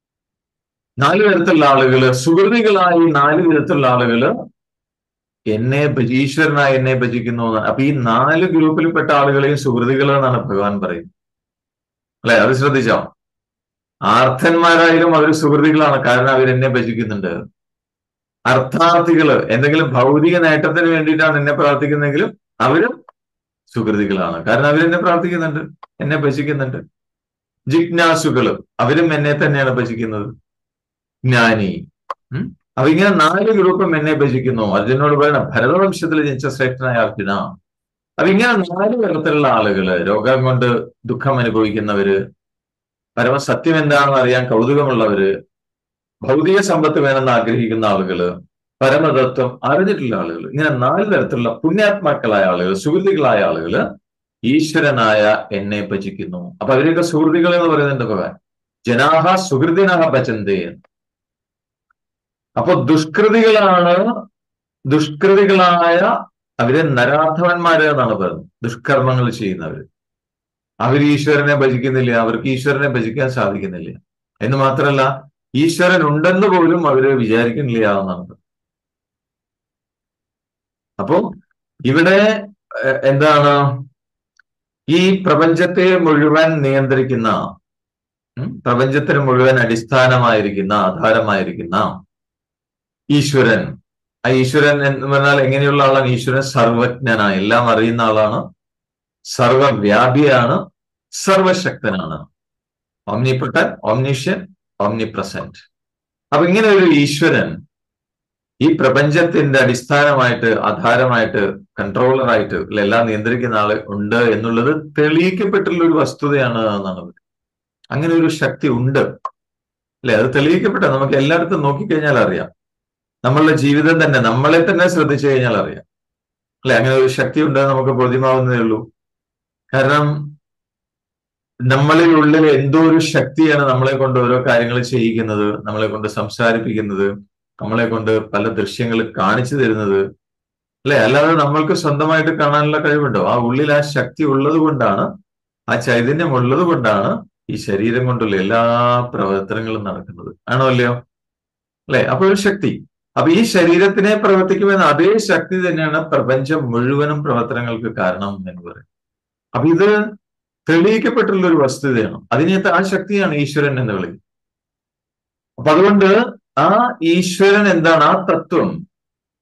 നാല് തരത്തിലുള്ള ആളുകള് സുഹൃതികളായി നാല് വിധത്തിലുള്ള ആളുകള് എന്നെ ഭജി ഈശ്വരനായി എന്നെ ഭജിക്കുന്നു എന്നാണ് അപ്പൊ ഈ നാല് ഗ്രൂപ്പിൽപ്പെട്ട ആളുകളെയും സുഹൃതികൾ എന്നാണ് ഭഗവാൻ പറയുന്നത് അല്ലെ അത് ശ്രദ്ധിച്ചോ ആർത്ഥന്മാരായാലും അവർ സുഹൃതികളാണ് കാരണം അവർ എന്നെ ഭജിക്കുന്നുണ്ട് അർത്ഥാർത്ഥികള് എന്തെങ്കിലും ഭൗതിക നേട്ടത്തിന് വേണ്ടിയിട്ടാണ് എന്നെ പ്രാർത്ഥിക്കുന്നതെങ്കിലും അവരും സുഹൃതികളാണ് കാരണം അവരെന്നെ പ്രാർത്ഥിക്കുന്നുണ്ട് എന്നെ ഭജിക്കുന്നുണ്ട് ജിജ്ഞാസുകള് അവരും എന്നെ തന്നെയാണ് ഭജിക്കുന്നത് ജ്ഞാനി ഉം അപ്പൊ ഇങ്ങനെ നാല് ഗ്രൂപ്പും എന്നെ ഭജിക്കുന്നു അർജുനോട് പറയണം ഭരതവംശത്തിൽ ജനിച്ച ശ്രേഷ്ഠനായ അർജുന അപ്പൊ ഇങ്ങനെ നാല് തരത്തിലുള്ള ആളുകള് രോഗം കൊണ്ട് ദുഃഖം അനുഭവിക്കുന്നവര് പരമസത്യം എന്താണെന്ന് അറിയാൻ കൗതുകമുള്ളവര് ഭൗതിക സമ്പത്ത് വേണമെന്ന് ആഗ്രഹിക്കുന്ന ആളുകള് പരമതത്വം അറിഞ്ഞിട്ടുള്ള ആളുകൾ ഇങ്ങനെ നാല് തരത്തിലുള്ള പുണ്യാത്മാക്കളായ ആളുകൾ സുഹൃത്തുക്കളായ ആളുകള് ഈശ്വരനായ എന്നെ ഭജിക്കുന്നു അപ്പൊ അവരെയൊക്കെ സുഹൃത്തുക്കൾ എന്ന് പറയുന്നുണ്ട് ഭഗവാൻ ജനാഹ സുഹൃത്തിനഹ ഭജന്തേ അപ്പൊ ദുഷ്കൃതികളാണ് ദുഷ്കൃതികളായ അവരെ നരാധവന്മാര് എന്നാണ് പറയുന്നത് ദുഷ്കർമ്മങ്ങൾ ചെയ്യുന്നവര് അവർ ഈശ്വരനെ ഭജിക്കുന്നില്ല അവർക്ക് ഈശ്വരനെ ഭജിക്കാൻ സാധിക്കുന്നില്ല എന്ന് മാത്രമല്ല ഈശ്വരൻ ഉണ്ടെന്ന് പോലും അവര് വിചാരിക്കുന്നില്ല എന്നാണ് അപ്പോ ഇവിടെ എന്താണ് ഈ പ്രപഞ്ചത്തെ മുഴുവൻ നിയന്ത്രിക്കുന്ന പ്രപഞ്ചത്തിന് മുഴുവൻ അടിസ്ഥാനമായിരിക്കുന്ന ആധാരമായിരിക്കുന്ന ഈശ്വരൻ ആ ഈശ്വരൻ എന്ന് പറഞ്ഞാൽ എങ്ങനെയുള്ള ആളാണ് ഈശ്വരൻ സർവജ്ഞനാണ് എല്ലാം അറിയുന്ന ആളാണ് സർവവ്യാപിയാണ് സർവശക്തനാണ് ഓംനിപ്രട്ടൻ ഓംനിഷ്യൻ ഓംനി പ്രസന്റ് അപ്പൊ ഇങ്ങനെ ഒരു ഈശ്വരൻ ഈ പ്രപഞ്ചത്തിന്റെ അടിസ്ഥാനമായിട്ട് ആധാരമായിട്ട് കൺട്രോളറായിട്ട് എല്ലാം നിയന്ത്രിക്കുന്ന ആള് ഉണ്ട് എന്നുള്ളത് തെളിയിക്കപ്പെട്ടുള്ള ഒരു വസ്തുതയാണ് എന്നാണ് അങ്ങനെ ഒരു ശക്തി ഉണ്ട് അല്ലെ അത് തെളിയിക്കപ്പെട്ട നമുക്ക് എല്ലായിടത്തും നോക്കിക്കഴിഞ്ഞാൽ അറിയാം നമ്മളുടെ ജീവിതം തന്നെ നമ്മളെ തന്നെ ശ്രദ്ധിച്ചു കഴിഞ്ഞാൽ അറിയാം അല്ലെ അങ്ങനെ ഒരു ശക്തി ഉണ്ട് നമുക്ക് ബോധ്യമാവുന്നതേ ഉള്ളൂ കാരണം നമ്മളിൽ ഉള്ളിൽ എന്തോ ഒരു ശക്തിയാണ് നമ്മളെ കൊണ്ട് ഓരോ കാര്യങ്ങൾ ചെയ്യിക്കുന്നത് നമ്മളെ കൊണ്ട് സംസാരിപ്പിക്കുന്നത് നമ്മളെ കൊണ്ട് പല ദൃശ്യങ്ങൾ കാണിച്ചു തരുന്നത് അല്ലെ അല്ലാതെ നമ്മൾക്ക് സ്വന്തമായിട്ട് കാണാനുള്ള കഴിവുണ്ടോ ആ ഉള്ളിൽ ആ ശക്തി ഉള്ളത് കൊണ്ടാണ് ആ ചൈതന്യം ഉള്ളത് കൊണ്ടാണ് ഈ ശരീരം കൊണ്ടുള്ള എല്ലാ പ്രവർത്തനങ്ങളും നടക്കുന്നത് ആണോ അല്ലയോ അല്ലെ അപ്പൊ ഒരു ശക്തി അപ്പൊ ഈ ശരീരത്തിനെ പ്രവർത്തിക്കുമെന്ന അതേ ശക്തി തന്നെയാണ് പ്രപഞ്ചം മുഴുവനും പ്രവർത്തനങ്ങൾക്ക് കാരണം എന്ന് പറയും അപ്പൊ ഇത് തെളിയിക്കപ്പെട്ടുള്ള ഒരു വസ്തുതയാണ് അതിനകത്ത് ആ ശക്തിയാണ് ഈശ്വരൻ എന്ന് വിളിക്കുന്നത് അപ്പൊ അതുകൊണ്ട് ആ ഈശ്വരൻ എന്താണ് ആ തത്വം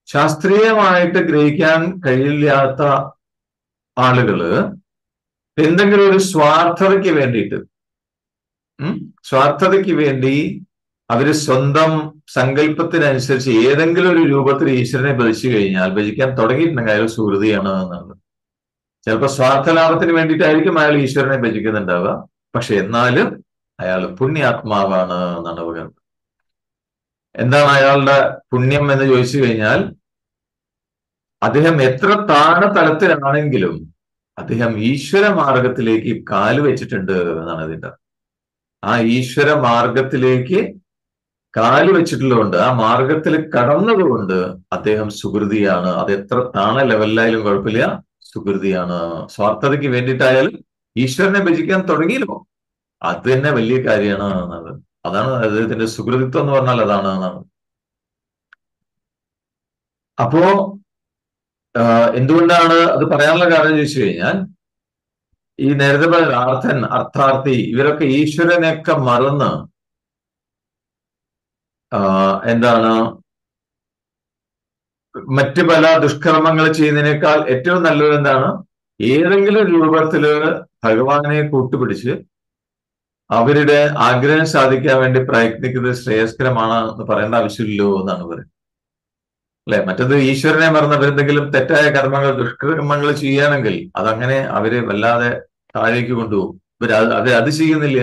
ശാസ്ത്രീയമായിട്ട് ഗ്രഹിക്കാൻ കഴിയില്ലാത്ത ആളുകള് എന്തെങ്കിലും ഒരു സ്വാർത്ഥതയ്ക്ക് വേണ്ടിയിട്ട് ഉം സ്വാർത്ഥതയ്ക്ക് വേണ്ടി അവര് സ്വന്തം സങ്കല്പത്തിനനുസരിച്ച് ഏതെങ്കിലും ഒരു രൂപത്തിൽ ഈശ്വരനെ ഭജിച്ചു കഴിഞ്ഞാൽ ഭജിക്കാൻ തുടങ്ങിയിട്ടുണ്ടെങ്കിൽ അയാൾ സുഹൃതിയാണ് എന്നുള്ളത് ചിലപ്പോൾ സ്വാർത്ഥ ലാഭത്തിന് വേണ്ടിയിട്ടായിരിക്കും അയാൾ ഈശ്വരനെ ഭജിക്കുന്നുണ്ടാവുക പക്ഷെ എന്നാലും അയാൾ പുണ്യാത്മാവാണ് എന്നാണ് പറയുന്നത് എന്താണ് അയാളുടെ പുണ്യം എന്ന് ചോദിച്ചു കഴിഞ്ഞാൽ അദ്ദേഹം എത്ര താണ തലത്തിലാണെങ്കിലും അദ്ദേഹം ഈശ്വര മാർഗത്തിലേക്ക് കാല് വെച്ചിട്ടുണ്ട് എന്നാണ് ഇതിന്റെ ആ ഈശ്വര മാർഗത്തിലേക്ക് കാല് വെച്ചിട്ടുള്ളതുകൊണ്ട് ആ മാർഗത്തിൽ കടന്നതുകൊണ്ട് അദ്ദേഹം സുഹൃതിയാണ് അത് എത്ര താണ ലെവലിലായാലും കുഴപ്പമില്ല സുഹൃതിയാണ് സ്വാർത്ഥതയ്ക്ക് വേണ്ടിയിട്ടായാലും ഈശ്വരനെ ഭജിക്കാൻ തുടങ്ങിയല്ലോ അത് തന്നെ വലിയ കാര്യമാണ് എന്നത് അതാണ് അദ്ദേഹത്തിന്റെ സുഹൃതിത്വം എന്ന് പറഞ്ഞാൽ അതാണ് എന്നാണ് അപ്പോ എന്തുകൊണ്ടാണ് അത് പറയാനുള്ള കാരണം ചോദിച്ചു കഴിഞ്ഞാൽ ഈ നേരത്തെ പറഞ്ഞ അർത്ഥൻ അർത്ഥാർത്ഥി ഇവരൊക്കെ ഈശ്വരനെയൊക്കെ മറന്ന് എന്താണ് മറ്റ് പല ദുഷ്കർമ്മങ്ങൾ ചെയ്യുന്നതിനേക്കാൾ ഏറ്റവും നല്ലത് എന്താണ് ഏതെങ്കിലും രൂപത്തില് ഭഗവാനെ കൂട്ടുപിടിച്ച് അവരുടെ ആഗ്രഹം സാധിക്കാൻ വേണ്ടി പ്രയത്നിക്കുന്നത് ശ്രേയസ്കരമാണ് എന്ന് പറയേണ്ട ആവശ്യമില്ലല്ലോ എന്നാണ് പറയുന്നത് അല്ലെ മറ്റത് ഈശ്വരനെ മറന്ന് അവരെന്തെങ്കിലും തെറ്റായ കർമ്മങ്ങൾ ദുഷ്കർമ്മങ്ങൾ ചെയ്യുകയാണെങ്കിൽ അതങ്ങനെ അവര് വല്ലാതെ താഴേക്ക് കൊണ്ടുപോകും ഇവർ അത് അത് ചെയ്യുന്നില്ല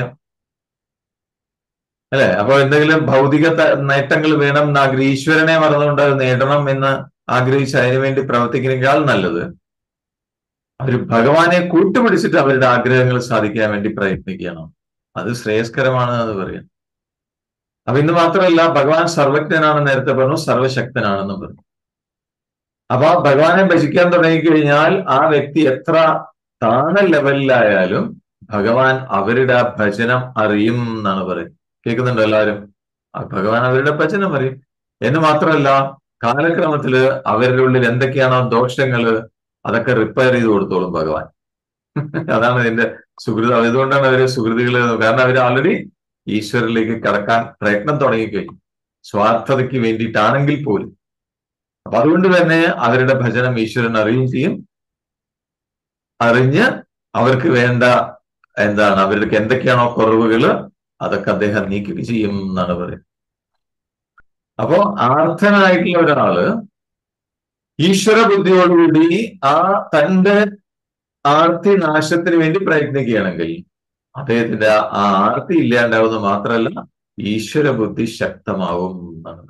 അല്ലെ അപ്പൊ എന്തെങ്കിലും ഭൗതിക നേട്ടങ്ങൾ വേണം എന്ന് ആഗ്രഹം ഈശ്വരനെ മറന്നുകൊണ്ട് അത് നേടണം എന്ന് ആഗ്രഹിച്ച് അതിനു വേണ്ടി പ്രവർത്തിക്കുന്നതിനേക്കാൾ നല്ലത് അവർ ഭഗവാനെ കൂട്ടുപിടിച്ചിട്ട് അവരുടെ ആഗ്രഹങ്ങൾ സാധിക്കാൻ വേണ്ടി പ്രയത്നിക്കണം അത് ശ്രേയസ്കരമാണ് എന്ന് പറയാം അപ്പൊ ഇന്ന് മാത്രമല്ല ഭഗവാൻ സർവജ്ഞനാണ് നേരത്തെ പറഞ്ഞു സർവശക്തനാണെന്നും പറഞ്ഞു അപ്പൊ ഭഗവാനെ ഭജിക്കാൻ തുടങ്ങിക്കഴിഞ്ഞാൽ ആ വ്യക്തി എത്ര താണ ലെവലിലായാലും ഭഗവാൻ അവരുടെ ആ ഭജനം അറിയും എന്നാണ് പറയുന്നത് കേൾക്കുന്നുണ്ടോ എല്ലാവരും ഭഗവാൻ അവരുടെ ഭജനം അറിയും എന്ന് മാത്രമല്ല കാലക്രമത്തില് അവരുടെ ഉള്ളിൽ എന്തൊക്കെയാണോ ദോഷങ്ങള് അതൊക്കെ റിപ്പയർ ചെയ്ത് കൊടുത്തോളും ഭഗവാൻ അതാണ് ഇതിന്റെ സുഹൃത അതുകൊണ്ടാണ് അവര് സുഹൃതികൾ കാരണം അവർ ആൾറെഡി ഈശ്വരിലേക്ക് കടക്കാൻ പ്രയത്നം തുടങ്ങിക്കഴിഞ്ഞു സ്വാർത്ഥതയ്ക്ക് വേണ്ടിയിട്ടാണെങ്കിൽ പോലും അപ്പൊ അതുകൊണ്ട് തന്നെ അവരുടെ ഭജനം ഈശ്വരൻ അറിയുകയും ചെയ്യും അറിഞ്ഞ് അവർക്ക് വേണ്ട എന്താണ് അവർക്ക് എന്തൊക്കെയാണോ കുറവുകള് അതൊക്കെ അദ്ദേഹം നീക്കുക ചെയ്യും എന്നാണ് പറയുന്നത് അപ്പോ ആർത്ഥനായിട്ടുള്ള ഒരാള് ഈശ്വര ബുദ്ധിയോടുകൂടി ആ തന്റെ ആർത്തി നാശത്തിന് വേണ്ടി പ്രയത്നിക്കുകയാണെങ്കിൽ അദ്ദേഹത്തിന്റെ ആ ആർത്തി ഇല്ലാണ്ടാവുന്നത് മാത്രമല്ല ഈശ്വര ബുദ്ധി ശക്തമാവും എന്നാണ്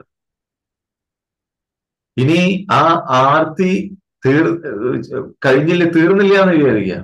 ഇനി ആ ആർത്തി തീർ കഴിഞ്ഞില്ല തീർന്നില്ല എന്ന് വിചാരിക്കുക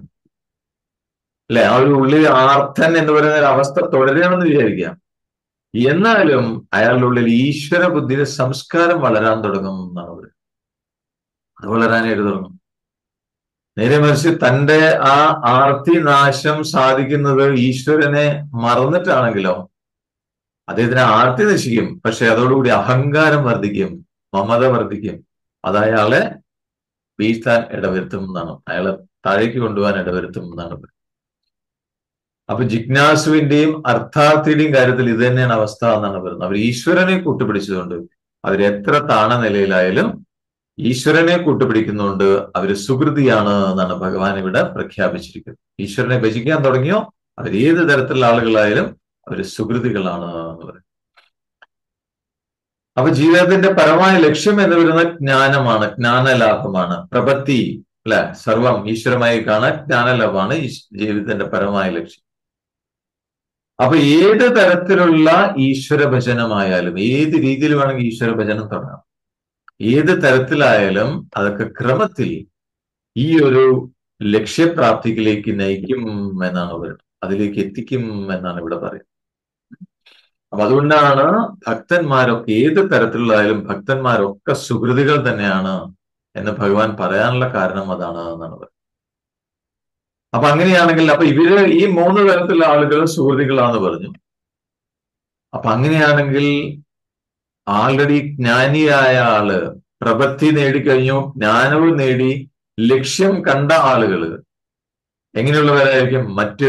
അല്ലെ ആ ഒരു ഉള്ളിൽ ആർത്തൻ എന്ന് പറയുന്ന ഒരു അവസ്ഥ തുടരുകയാണെന്ന് വിചാരിക്കാം എന്നാലും അയാളുടെ ഉള്ളിൽ ഈശ്വര ബുദ്ധിയുടെ സംസ്കാരം വളരാൻ തുടങ്ങും എന്നാണ് പറയുന്നത് അത് വളരാനായിട്ട് തുടങ്ങും നേരെ മറിച്ച് തന്റെ ആ ആർത്തി നാശം സാധിക്കുന്നത് ഈശ്വരനെ മറന്നിട്ടാണെങ്കിലോ അദ്ദേഹത്തിന് ആർത്തി നശിക്കും പക്ഷെ അതോടുകൂടി അഹങ്കാരം വർദ്ധിക്കും മമത വർദ്ധിക്കും അത് അയാളെ വീഴ്ത്താൻ ഇടവരുത്തും എന്നാണ് അയാളെ താഴേക്ക് കൊണ്ടുപോകാൻ ഇടവരുത്തും എന്നാണ് അപ്പൊ ജിജ്ഞാസുവിന്റെയും അർത്ഥാർത്ഥിയുടെയും കാര്യത്തിൽ ഇത് തന്നെയാണ് അവസ്ഥ എന്നാണ് പറയുന്നത് അവർ ഈശ്വരനെ കൂട്ടുപിടിച്ചതുകൊണ്ട് അവരെത്ര താണ നിലയിലായാലും ഈശ്വരനെ കൂട്ടുപിടിക്കുന്നുണ്ട് അവര് സുഹൃതിയാണ് എന്നാണ് ഭഗവാൻ ഇവിടെ പ്രഖ്യാപിച്ചിരിക്കുന്നത് ഈശ്വരനെ ഭജിക്കാൻ തുടങ്ങിയോ അവർ ഏത് തരത്തിലുള്ള ആളുകളായാലും അവര് സുഹൃതികളാണ് എന്ന് പറയും അപ്പൊ ജീവിതത്തിന്റെ പരമായ ലക്ഷ്യം എന്ന് പറയുന്നത് ജ്ഞാനമാണ് ജ്ഞാനലാഭമാണ് പ്രപത്തി അല്ലെ സർവം ഈശ്വരമായി കാണാൻ ജ്ഞാനലാഭമാണ് ജീവിതത്തിന്റെ പരമായ ലക്ഷ്യം അപ്പൊ ഏത് തരത്തിലുള്ള ഈശ്വര ഭജനമായാലും ഏത് രീതിയിൽ വേണമെങ്കിൽ ഈശ്വര ഭജനം തുടങ്ങാം ഏത് തരത്തിലായാലും അതൊക്കെ ക്രമത്തിൽ ഈ ഒരു ലക്ഷ്യപ്രാപ്തിയിലേക്ക് നയിക്കും എന്നാണ് പറയുന്നത് അതിലേക്ക് എത്തിക്കും എന്നാണ് ഇവിടെ പറയുന്നത് അപ്പൊ അതുകൊണ്ടാണ് ഭക്തന്മാരൊക്കെ ഏത് തരത്തിലുള്ളതായാലും ഭക്തന്മാരൊക്കെ സുഹൃതികൾ തന്നെയാണ് എന്ന് ഭഗവാൻ പറയാനുള്ള കാരണം അതാണ് എന്നാണ് പറയുന്നത് അപ്പൊ അങ്ങനെയാണെങ്കിൽ അപ്പൊ ഇവര് ഈ മൂന്ന് തരത്തിലുള്ള ആളുകൾ സുഹൃതികളാന്ന് പറഞ്ഞു അപ്പൊ അങ്ങനെയാണെങ്കിൽ ആൾറെഡി ജ്ഞാനിയായ ആള് പ്രവൃത്തി നേടിക്കഴിഞ്ഞു ജ്ഞാനവും നേടി ലക്ഷ്യം കണ്ട ആളുകള് എങ്ങനെയുള്ളവരായിരിക്കും മറ്റ്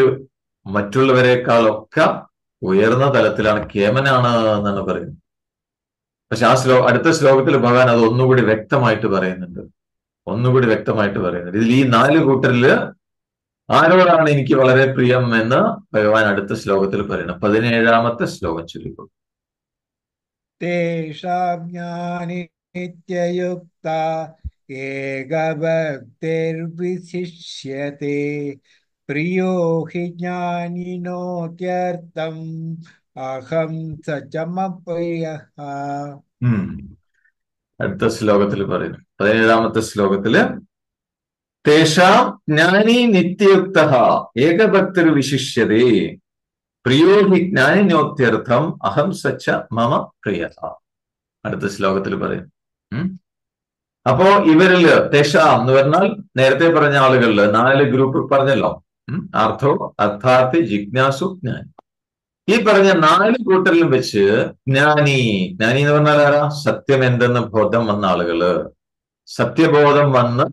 മറ്റുള്ളവരെക്കാളൊക്കെ ഉയർന്ന തലത്തിലാണ് കേമനാണ് എന്നാണ് പറയുന്നത് പക്ഷെ ആ ശ്ലോ അടുത്ത ശ്ലോകത്തിൽ ഭഗവാൻ അത് ഒന്നുകൂടി വ്യക്തമായിട്ട് പറയുന്നുണ്ട് ഒന്നുകൂടി വ്യക്തമായിട്ട് പറയുന്നുണ്ട് ഇതിൽ ഈ നാല് കൂട്ടരില് ആരോടാണ് എനിക്ക് വളരെ പ്രിയം എന്ന് ഭഗവാൻ അടുത്ത ശ്ലോകത്തിൽ പറയുന്നത് പതിനേഴാമത്തെ ശ്ലോകം ചൊല്ലിക്കോ തേഷാം ജ്ഞാനി നിത്യയുക്ത ഏകഭക്തിർവിശിഷ്യത്തെ പ്രിയോ ഹി ജ്ഞാനിനോത്യർത്ഥം അഹം സചമപ്രിയ ഉം. അടുത്ത ശ്ലോകത്തിൽ പറയുന്നു പതിനേഴാമത്തെ ശ്ലോകത്തില് തേഷാം ജ്ഞാനി നിത്യയുക്ത ഏകഭക്തിർ വിശിഷ്യതേ പ്രിയോ ഹി ജ്ഞാനിനോത്യർത്ഥം അഹം സച്ച മമ പ്രിയ അടുത്ത ശ്ലോകത്തിൽ പറയും ഉം. അപ്പോ ഇവരില് തേഷാം എന്ന് പറഞ്ഞാൽ നേരത്തെ പറഞ്ഞ ആളുകളില് നാല് ഗ്രൂപ്പ് പറഞ്ഞല്ലോ ഉം. അർത്ഥോ അർത്ഥാർത്ഥി ജിജ്ഞാസു ജ്ഞാനി ഈ പറഞ്ഞ നാല് കൂട്ടരിലും വെച്ച് ജ്ഞാനി ജ്ഞാനി എന്ന് പറഞ്ഞാൽ ആരാ സത്യം എന്തെന്ന് ബോധം വന്ന ആളുകള് സത്യബോധം വന്ന്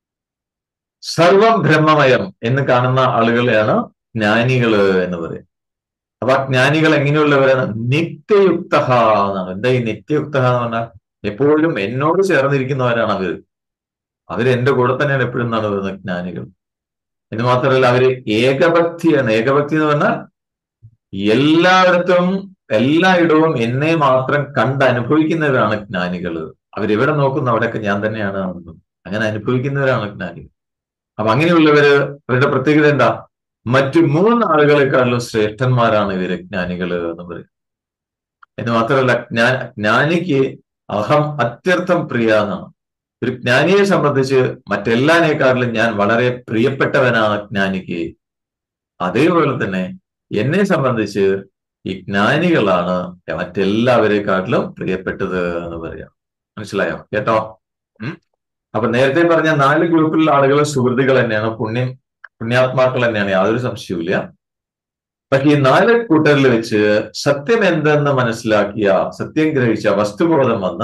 സർവം ബ്രഹ്മമയം എന്ന് കാണുന്ന ആളുകളെയാണ് ജ്ഞാനികള് എന്ന് പറയും അപ്പൊ ആ ജ്ഞാനികൾ എങ്ങനെയുള്ളവരാണ് നിത്യയുക്ത എന്നാണ് എന്താ ഈ നിത്യയുക്ത എന്ന് പറഞ്ഞാൽ എപ്പോഴും എന്നോട് ചേർന്നിരിക്കുന്നവരാണ് അവര് അവര് എന്റെ കൂടെ തന്നെയാണ് എപ്പോഴും എന്നാണ് പറയുന്നത് ജ്ഞാനികൾ എന്ന് മാത്രമല്ല അവര് ഏകഭക്തിയാണ് ഏകഭക്തി എന്ന് പറഞ്ഞാൽ എല്ലായിടത്തും എല്ലായിടവും എന്നെ മാത്രം കണ്ട് അനുഭവിക്കുന്നവരാണ് ജ്ഞാനികള് അവരെവിടെ നോക്കുന്ന അവിടെയൊക്കെ ഞാൻ തന്നെയാണ് കാണുന്നത് അങ്ങനെ അനുഭവിക്കുന്നവരാണ് ജ്ഞാനികൾ അപ്പൊ അങ്ങനെയുള്ളവര് അവരുടെ പ്രത്യേകത എന്താ മറ്റു മൂന്ന് ആളുകളെക്കാളും ശ്രേഷ്ഠന്മാരാണ് ഇവര് ജ്ഞാനികള് എന്ന് പറയും എന്ന് മാത്രമല്ല ജ്ഞാ ജ്ഞാനിക്ക് അഹം അത്യർത്ഥം പ്രിയ എന്നാണ് ഒരു ജ്ഞാനിയെ സംബന്ധിച്ച് മറ്റെല്ലാനേക്കാളിലും ഞാൻ വളരെ പ്രിയപ്പെട്ടവനാണ് ജ്ഞാനിക്ക് അതേപോലെ തന്നെ എന്നെ സംബന്ധിച്ച് ഈ ജ്ഞാനികളാണ് മറ്റെല്ലാവരെക്കാട്ടിലും പ്രിയപ്പെട്ടത് എന്ന് പറയാം മനസ്സിലായോ കേട്ടോ ഉം അപ്പൊ നേരത്തെ പറഞ്ഞ നാല് ഗ്രൂപ്പിലുള്ള ആളുകൾ സുഹൃത്തുക്കൾ തന്നെയാണ് പുണ്യം പുണ്യാത്മാക്കൾ തന്നെയാണ് യാതൊരു സംശയവുമില്ല പക്ഷെ ഈ നാല് കൂട്ടരിൽ വെച്ച് സത്യം എന്തെന്ന് മനസ്സിലാക്കിയ സത്യം ഗ്രഹിച്ച വസ്തുബോധം വന്ന്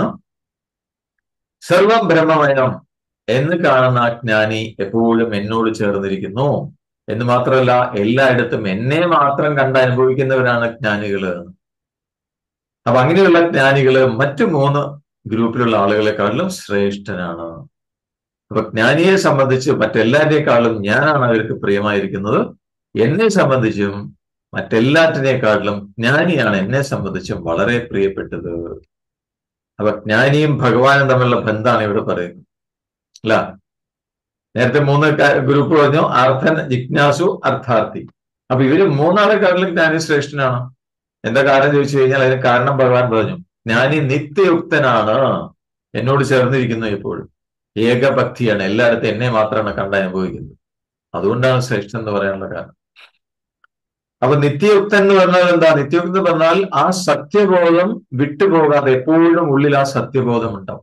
സർവം ബ്രഹ്മമയം എന്ന് കാണുന്ന ആ ജ്ഞാനി എപ്പോഴും എന്നോട് ചേർന്നിരിക്കുന്നു എന്ന് മാത്രമല്ല എല്ലായിടത്തും എന്നെ മാത്രം കണ്ട് അനുഭവിക്കുന്നവരാണ് ജ്ഞാനികള് അപ്പൊ അങ്ങനെയുള്ള ജ്ഞാനികള് മറ്റു മൂന്ന് ഗ്രൂപ്പിലുള്ള ആളുകളെക്കാളിലും ശ്രേഷ്ഠനാണ് അപ്പൊ ജ്ഞാനിയെ സംബന്ധിച്ച് മറ്റെല്ലാറ്റിനേക്കാളും ഞാനാണ് അവർക്ക് പ്രിയമായിരിക്കുന്നത് എന്നെ സംബന്ധിച്ചും മറ്റെല്ലാറ്റിനേക്കാളിലും ജ്ഞാനിയാണ് എന്നെ സംബന്ധിച്ചും വളരെ പ്രിയപ്പെട്ടത് അപ്പൊ ജ്ഞാനിയും ഭഗവാനും തമ്മിലുള്ള ബന്ധമാണ് ഇവിടെ പറയുന്നത് അല്ല നേരത്തെ മൂന്ന് ഗ്രൂപ്പ് പറഞ്ഞു അർത്ഥൻ ജിജ്ഞാസു അർത്ഥാർത്ഥി അപ്പൊ ഇവര് മൂന്നാളെക്കാട്ടിലും ജ്ഞാനി ശ്രേഷ്ഠനാണ് എന്താ കാരണം ചോദിച്ചു കഴിഞ്ഞാൽ അതിന് കാരണം ഭഗവാൻ പറഞ്ഞു ജ്ഞാനി നിത്യയുക്തനാണ് എന്നോട് ചേർന്നിരിക്കുന്നു എപ്പോഴും ഏകഭക്തിയാണ് എല്ലായിടത്തും എന്നെ മാത്രമാണ് കണ്ട് അനുഭവിക്കുന്നത് അതുകൊണ്ടാണ് ശ്രേഷ്ഠൻ എന്ന് പറയാനുള്ള കാരണം അപ്പൊ നിത്യയുക്തൻ എന്ന് പറഞ്ഞാൽ എന്താ നിത്യയുക്തൻ എന്ന് പറഞ്ഞാൽ ആ സത്യബോധം വിട്ടുപോകാതെ എപ്പോഴും ഉള്ളിൽ ആ സത്യബോധം ഉണ്ടാവും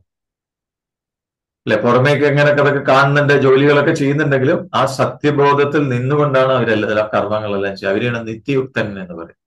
അല്ലെ പുറമേക്ക് എങ്ങനെയൊക്കെ അതൊക്കെ കാണുന്നുണ്ട് ജോലികളൊക്കെ ചെയ്യുന്നുണ്ടെങ്കിലും ആ സത്യബോധത്തിൽ നിന്നുകൊണ്ടാണ് അവരെല്ലാം കർമ്മങ്ങളെല്ലാം ചെയ്യുക അവരെയാണ് നിത്യയുക്തൻ എന്ന് പറയും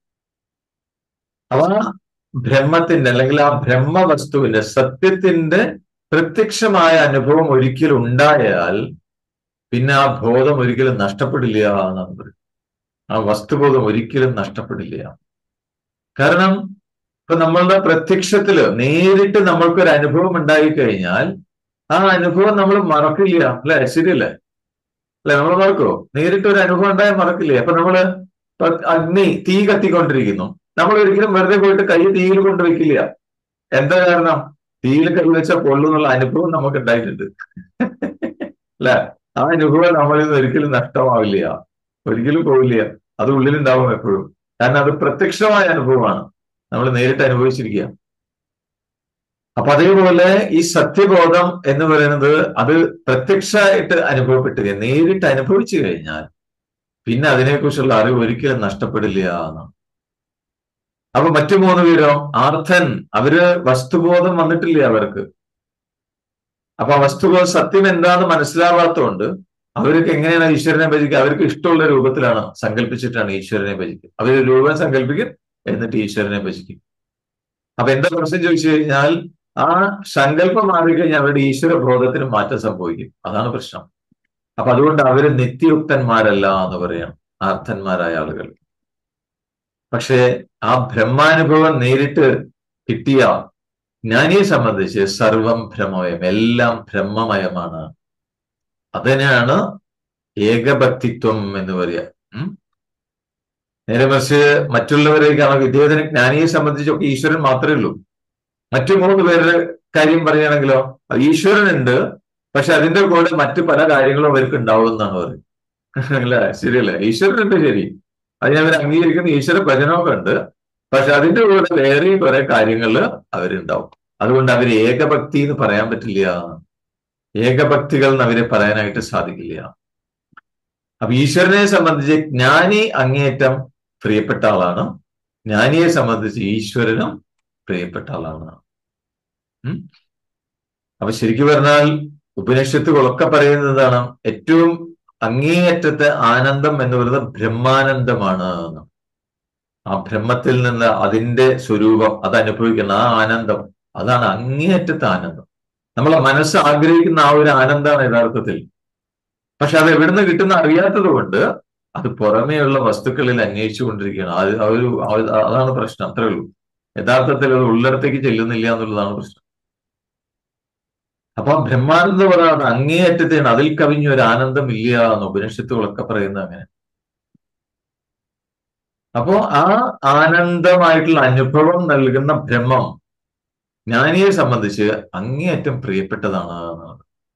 അവ ബ്രഹ്മത്തിന്റെ അല്ലെങ്കിൽ ആ ബ്രഹ്മവസ്തുവിന്റെ സത്യത്തിന്റെ പ്രത്യക്ഷമായ അനുഭവം ഒരിക്കലും ഉണ്ടായാൽ പിന്നെ ആ ബോധം ഒരിക്കലും നഷ്ടപ്പെടില്ല എന്നാണ് പറയും ആ വസ്തുബോധം ഒരിക്കലും നഷ്ടപ്പെടില്ല കാരണം ഇപ്പൊ നമ്മളുടെ പ്രത്യക്ഷത്തില് നേരിട്ട് നമ്മൾക്കൊരു അനുഭവം ഉണ്ടായി കഴിഞ്ഞാൽ ആ അനുഭവം നമ്മൾ മറക്കില്ല അല്ലെ ശരിയല്ലേ അല്ലെ നമ്മൾ മറക്കോ നേരിട്ട് ഒരു അനുഭവം ഉണ്ടായാൽ മറക്കില്ലേ അപ്പൊ നമ്മള് അഗ്നി തീ കത്തിക്കൊണ്ടിരിക്കുന്നു നമ്മൾ ഒരിക്കലും വെറുതെ പോയിട്ട് കൈ തീയിൽ കൊണ്ട് വെക്കില്ല എന്താ കാരണം തീയിൽ കൈ വെച്ച പൊള്ളുന്നുള്ള അനുഭവം നമുക്ക് ഉണ്ടായിട്ടുണ്ട് അല്ലെ ആ അനുഭവം നമ്മളിൽ നിന്ന് ഒരിക്കലും നഷ്ടമാവില്ല ഒരിക്കലും പോവില്ല അത് ഉള്ളിലുണ്ടാവും എപ്പോഴും കാരണം അത് പ്രത്യക്ഷമായ അനുഭവമാണ് നമ്മൾ നേരിട്ട് അനുഭവിച്ചിരിക്കുക അപ്പൊ അതേപോലെ ഈ സത്യബോധം എന്ന് പറയുന്നത് അത് പ്രത്യക്ഷമായിട്ട് അനുഭവപ്പെട്ടിരിക്കുക നേരിട്ട് അനുഭവിച്ചു കഴിഞ്ഞാൽ പിന്നെ അതിനെക്കുറിച്ചുള്ള അറിവ് ഒരിക്കലും നഷ്ടപ്പെടില്ല എന്നാണ് അപ്പൊ മറ്റു മൂന്ന് പേരോ ആർത്ഥൻ അവര് വസ്തുബോധം വന്നിട്ടില്ല അവർക്ക് അപ്പൊ ആ വസ്തുബോധം സത്യം എന്താന്ന് മനസ്സിലാവാത്തതുകൊണ്ട് അവർക്ക് എങ്ങനെയാണ് ഈശ്വരനെ ഭജിക്കുക അവർക്ക് ഇഷ്ടമുള്ള രൂപത്തിലാണ് സങ്കല്പിച്ചിട്ടാണ് ഈശ്വരനെ ഭജിക്കുക അവർ രൂപം സങ്കല്പിക്കും എന്നിട്ട് ഈശ്വരനെ ഭജിക്കും അപ്പൊ എന്താ പ്രശ്നം ചോദിച്ചു കഴിഞ്ഞാൽ ആ സങ്കല്പം മാറിക്കഴിഞ്ഞാൽ അവരുടെ ഈശ്വര ബോധത്തിന് മാറ്റം സംഭവിക്കും അതാണ് പ്രശ്നം അപ്പൊ അതുകൊണ്ട് അവര് നിത്യയുക്തന്മാരല്ല എന്ന് പറയാം ആർത്ഥന്മാരായ ആളുകൾ പക്ഷേ ആ ബ്രഹ്മാനുഭവം നേരിട്ട് കിട്ടിയ ജ്ഞാനിയെ സംബന്ധിച്ച് സർവം ഭ്രമമയം എല്ലാം ബ്രഹ്മമയമാണ് അതിനാണ് ഏകഭക്തിത്വം എന്ന് പറയുക ഉം. നേരെ മറിച്ച് മറ്റുള്ളവരേക്കാണ് ഇദ്ദേഹത്തിന് ജ്ഞാനിയെ സംബന്ധിച്ചൊക്കെ ഈശ്വരൻ മാത്രമേ ഉള്ളൂ മറ്റു മൂന്ന് പേരുടെ കാര്യം പറയുകയാണെങ്കിലോ ഈശ്വരനുണ്ട് പക്ഷെ അതിന്റെ കൂടെ മറ്റു പല കാര്യങ്ങളും അവർക്ക് ഉണ്ടാവും എന്നാണ് പറയുന്നത് അല്ലേ ശരിയല്ലേ ഈശ്വരനുണ്ട് ശരി അതിനെ അവർ അംഗീകരിക്കുന്ന ഈശ്വര ഭജനമൊക്കെ ഉണ്ട് പക്ഷെ അതിന്റെ കൂടെ വേറെയും കുറെ കാര്യങ്ങൾ അവരുണ്ടാവും അതുകൊണ്ട് അവർ ഏകഭക്തി എന്ന് പറയാൻ പറ്റില്ല ഏകഭക്തികൾ എന്ന് അവരെ പറയാനായിട്ട് സാധിക്കില്ല അപ്പൊ ഈശ്വരനെ സംബന്ധിച്ച് ജ്ഞാനി അങ്ങേയറ്റം പ്രിയപ്പെട്ട ആളാണ് ജ്ഞാനിയെ സംബന്ധിച്ച് ഈശ്വരനും പ്രിയപ്പെട്ട ആളാണ് ഉം. അപ്പൊ ശരിക്കും പറഞ്ഞാൽ ഉപനിഷത്തുകളൊക്കെ പറയുന്നത് എന്താണ് ഏറ്റവും അങ്ങേയറ്റത്തെ ആനന്ദം എന്ന് പറയുന്നത് ബ്രഹ്മാനന്ദമാണ് എന്ന്. ആ ബ്രഹ്മത്തിൽ നിന്ന് അതിന്റെ സ്വരൂപം അത് അനുഭവിക്കുന്ന ആ ആനന്ദം അതാണ് അങ്ങേയറ്റത്തെ ആനന്ദം നമ്മളെ മനസ്സ് ആഗ്രഹിക്കുന്ന ആ ഒരു ആനന്ദമാണ് യഥാർത്ഥത്തിൽ പക്ഷെ അത് എവിടുന്ന് കിട്ടുന്ന അറിയാത്തത് കൊണ്ട് അത് പുറമേയുള്ള വസ്തുക്കളിൽ അന്വേഷിച്ചു കൊണ്ടിരിക്കുകയാണ് അത് ആ ഒരു ആ- അതാണ് പ്രശ്നം അത്രേ ഉള്ളൂ യഥാർത്ഥത്തിൽ അത് ഉള്ളിടത്തേക്ക് ചെല്ലുന്നില്ല എന്നുള്ളതാണ് പ്രശ്നം അപ്പൊ ബ്രഹ്മാനന്ദ പറയുന്നത് അങ്ങേയറ്റത്തെയാണ് അതിൽ കവിഞ്ഞ ഒരു ആനന്ദം ഇല്ല എന്ന് ഉപനിഷത്തുകളൊക്കെ പറയുന്നത് അങ്ങനെ അപ്പോ ആ ആനന്ദമായിട്ടുള്ള അനുഭവം നൽകുന്ന ബ്രഹ്മം ജ്ഞാനിയെ സംബന്ധിച്ച് അങ്ങേയറ്റം പ്രിയപ്പെട്ടതാണ് എന്നാണ്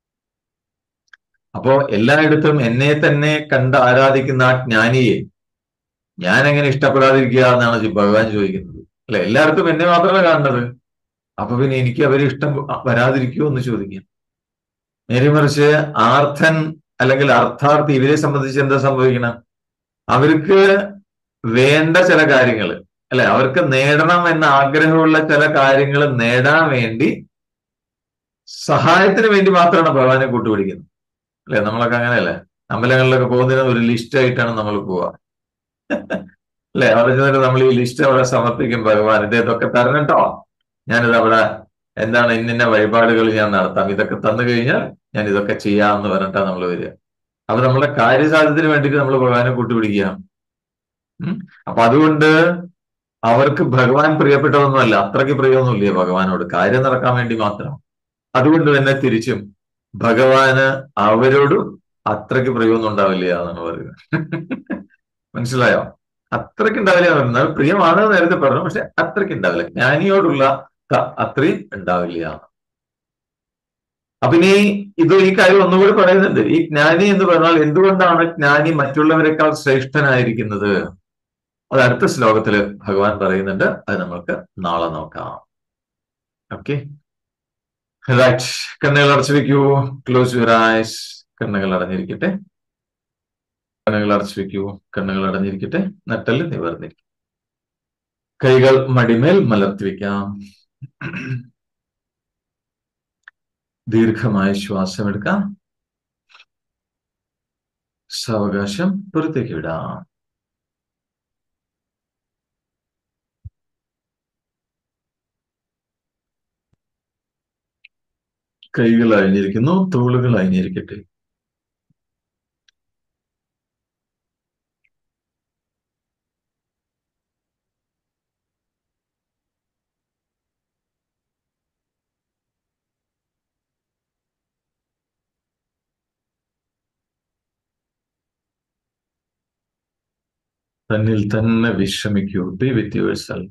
അപ്പോ എല്ലായിടത്തും എന്നെ തന്നെ കണ്ട് ആരാധിക്കുന്ന ആ ജ്ഞാനിയെ ഞാൻ എങ്ങനെ ഇഷ്ടപ്പെടാതിരിക്കുക എന്നാണ് ജി- ഭഗവാൻ ചോദിക്കുന്നത് അല്ലെ എല്ലായിടത്തും എന്നെ മാത്രമല്ല കാണുന്നത് അപ്പൊ പിന്നെ എനിക്ക് അവരെ ഇഷ്ടം വരാതിരിക്കുമോ എന്ന് ചോദിക്കാം നേരെ മറിച്ച് ആർത്ഥൻ അല്ലെങ്കിൽ അർത്ഥാർത്ഥി ഇവരെ സംബന്ധിച്ച് എന്താ സംഭവിക്കണം അവർക്ക് വേണ്ട ചില കാര്യങ്ങൾ അല്ലെ അവർക്ക് നേടണം എന്ന ആഗ്രഹമുള്ള ചില കാര്യങ്ങൾ നേടാൻ വേണ്ടി സഹായത്തിന് വേണ്ടി മാത്രമാണ് ഭഗവാനെ കൂട്ടുപിടിക്കുന്നത് അല്ലെ നമ്മളൊക്കെ അങ്ങനെയല്ലേ അമ്പലങ്ങളിലൊക്കെ പോകുന്നതിന് ഒരു ലിസ്റ്റ് ആയിട്ടാണ് നമ്മൾ പോവുക അല്ലെ അവിടെ ചെന്നിട്ട് നമ്മൾ ഈ ലിസ്റ്റ് അവിടെ സമർപ്പിക്കും ഭഗവാൻ ഇത് ഇതൊക്കെ തരണം കേട്ടോ ഞാനിത് അവിടെ എന്താണ് ഇന്നിന്ന വഴിപാടുകൾ ഞാൻ നടത്താം ഇതൊക്കെ തന്നു കഴിഞ്ഞാൽ ഞാൻ ഇതൊക്കെ ചെയ്യാമെന്ന് പറഞ്ഞിട്ടാണ് നമ്മൾ വരിക അപ്പൊ നമ്മുടെ കാര്യസാധ്യത്തിന് വേണ്ടിയിട്ട് നമ്മൾ ഭഗവാനെ കൂട്ടുപിടിക്കുകയാണ് ഉം. അപ്പൊ അതുകൊണ്ട് അവർക്ക് ഭഗവാൻ പ്രിയപ്പെട്ടതൊന്നുമല്ല അത്രയ്ക്ക് പ്രിയമൊന്നുമില്ല ഭഗവാനോട് കാര്യം നടക്കാൻ വേണ്ടി മാത്രം അതുകൊണ്ട് തന്നെ തിരിച്ചും ഭഗവാന് അവരോട് അത്രയ്ക്ക് പ്രിയമൊന്നും ഉണ്ടാവില്ല എന്നാണ് പറയുന്നത് മനസ്സിലായോ അത്രയ്ക്ക് ഉണ്ടാവില്ല എന്ന് പറഞ്ഞാൽ പ്രിയമാണ് എന്ന് നേരത്തെ പറഞ്ഞു പക്ഷെ അത്രയ്ക്ക് ഉണ്ടാവില്ല ജ്ഞാനിയോടുള്ള ക- അത്രയും ഉണ്ടാവില്ല അപ്പൊ ഇനി ഇത് ഈ കാര്യം ഒന്നുകൂടി പറയുന്നുണ്ട് ഈ ജ്ഞാനി എന്ന് പറഞ്ഞാൽ എന്തുകൊണ്ടാണ് ജ്ഞാനി മറ്റുള്ളവരെക്കാൾ ശ്രേഷ്ഠനായിരിക്കുന്നത് അത് അടുത്ത ശ്ലോകത്തിൽ ഭഗവാൻ പറയുന്നുണ്ട് അത് നമ്മൾക്ക് നാളെ നോക്കാം ഓക്കെ റൈറ്റ് കണ്ണുകൾ അടച്ചു വെക്കൂ ക്ലോസ് യുവർ ഐസ് കണ്ണുകൾ അടഞ്ഞിരിക്കട്ടെ കണ്ണുകൾ അടച്ചു വെക്കൂ കണ്ണുകൾ അടഞ്ഞിരിക്കട്ടെ നട്ടല് നിവർന്നിരിക്കും കൈകൾ മടിമേൽ മലർത്തി വെക്കാം ദീർഘമായ ശ്വാസം എടുക്കാം സാവകാശം പുറത്തേക്ക് വിടാം കൈകൾ അഴിഞ്ഞിരിക്കുന്നു തോളുകൾ അഴിഞ്ഞിരിക്കട്ടെ തന്നിൽ തന്നെ വിശ്രമിക്കൂ ബി വിത്ത് യുവർ സെൽഫ്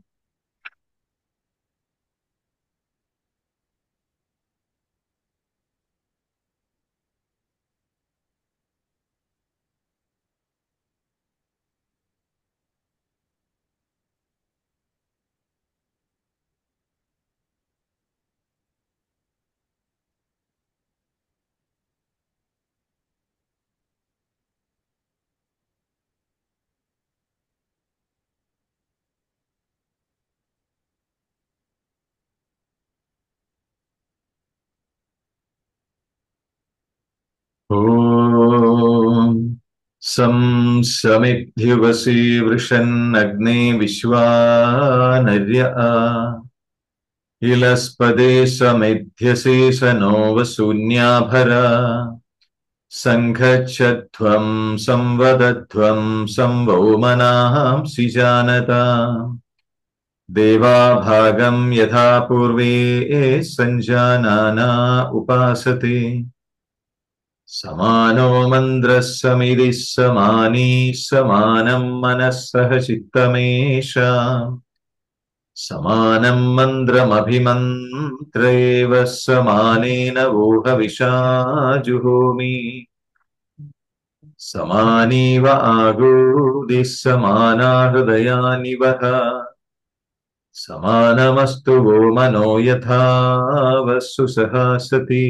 ഓം സം സമിദ്ധ്യുവസി വൃഷന്നഗ്നേ വിശ്വാനര്യ ഇലസ്പദേ സമിധ്യശേഷനോ വശൂന്യാഭര സംഘച്ഛധ്വം സംവദധ്വം സംവൗമനാംസി ജാനത ദേവാഭാഗം യഥാ പൂർവേ സഞ്ജാനാന ഉപാസത്തെ സമാനോ മന്ത്രസമിതി സമാനീ സമാനം മനസ്സഹ ചിത്തമേഷ സമാനം മന്ത്രമഭിമന്ത്രേവ സമാനേന വോഹവിഷാജുഹോമി സമാനീവ ആഗോദി സമാനാ ഹൃദയാനി വഹ സമാനമസ്തു വോ മനോ യഥാ വസ്സു സഹാസതി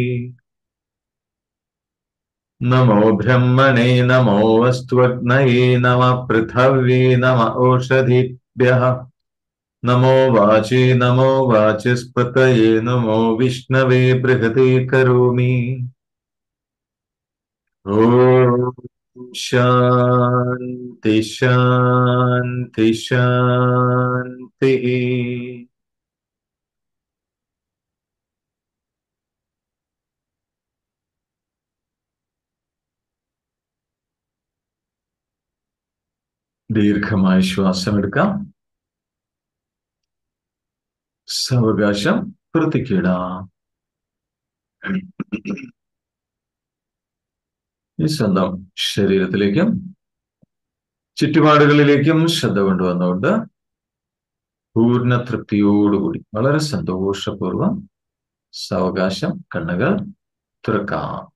നമോ ബ്രഹ്മണേ നമോ വസ്ത്വഗ്നയേ നമ പൃഥവ്യേ നമ ഓഷധിഭ്യഃ നമോ വാചേ നമോ വാചസ്പതയേ നമോ വിഷ്ണവേ ബൃഹതേ കരോമി ഓം ശാന്തി ശാന്തി ശാന്തി ദീർഘമായ ശ്വാസമെടുക്കാം സാവകാശം വൃത്തിക്കിടാം ഈ സ്വന്തം ശരീരത്തിലേക്കും ചുറ്റുപാടുകളിലേക്കും ശ്രദ്ധ കൊണ്ടുവന്നുകൊണ്ട് പൂർണ്ണ തൃപ്തിയോടുകൂടി വളരെ സന്തോഷപൂർവം സാവകാശം കണ്ണുകൾ തുറക്കാം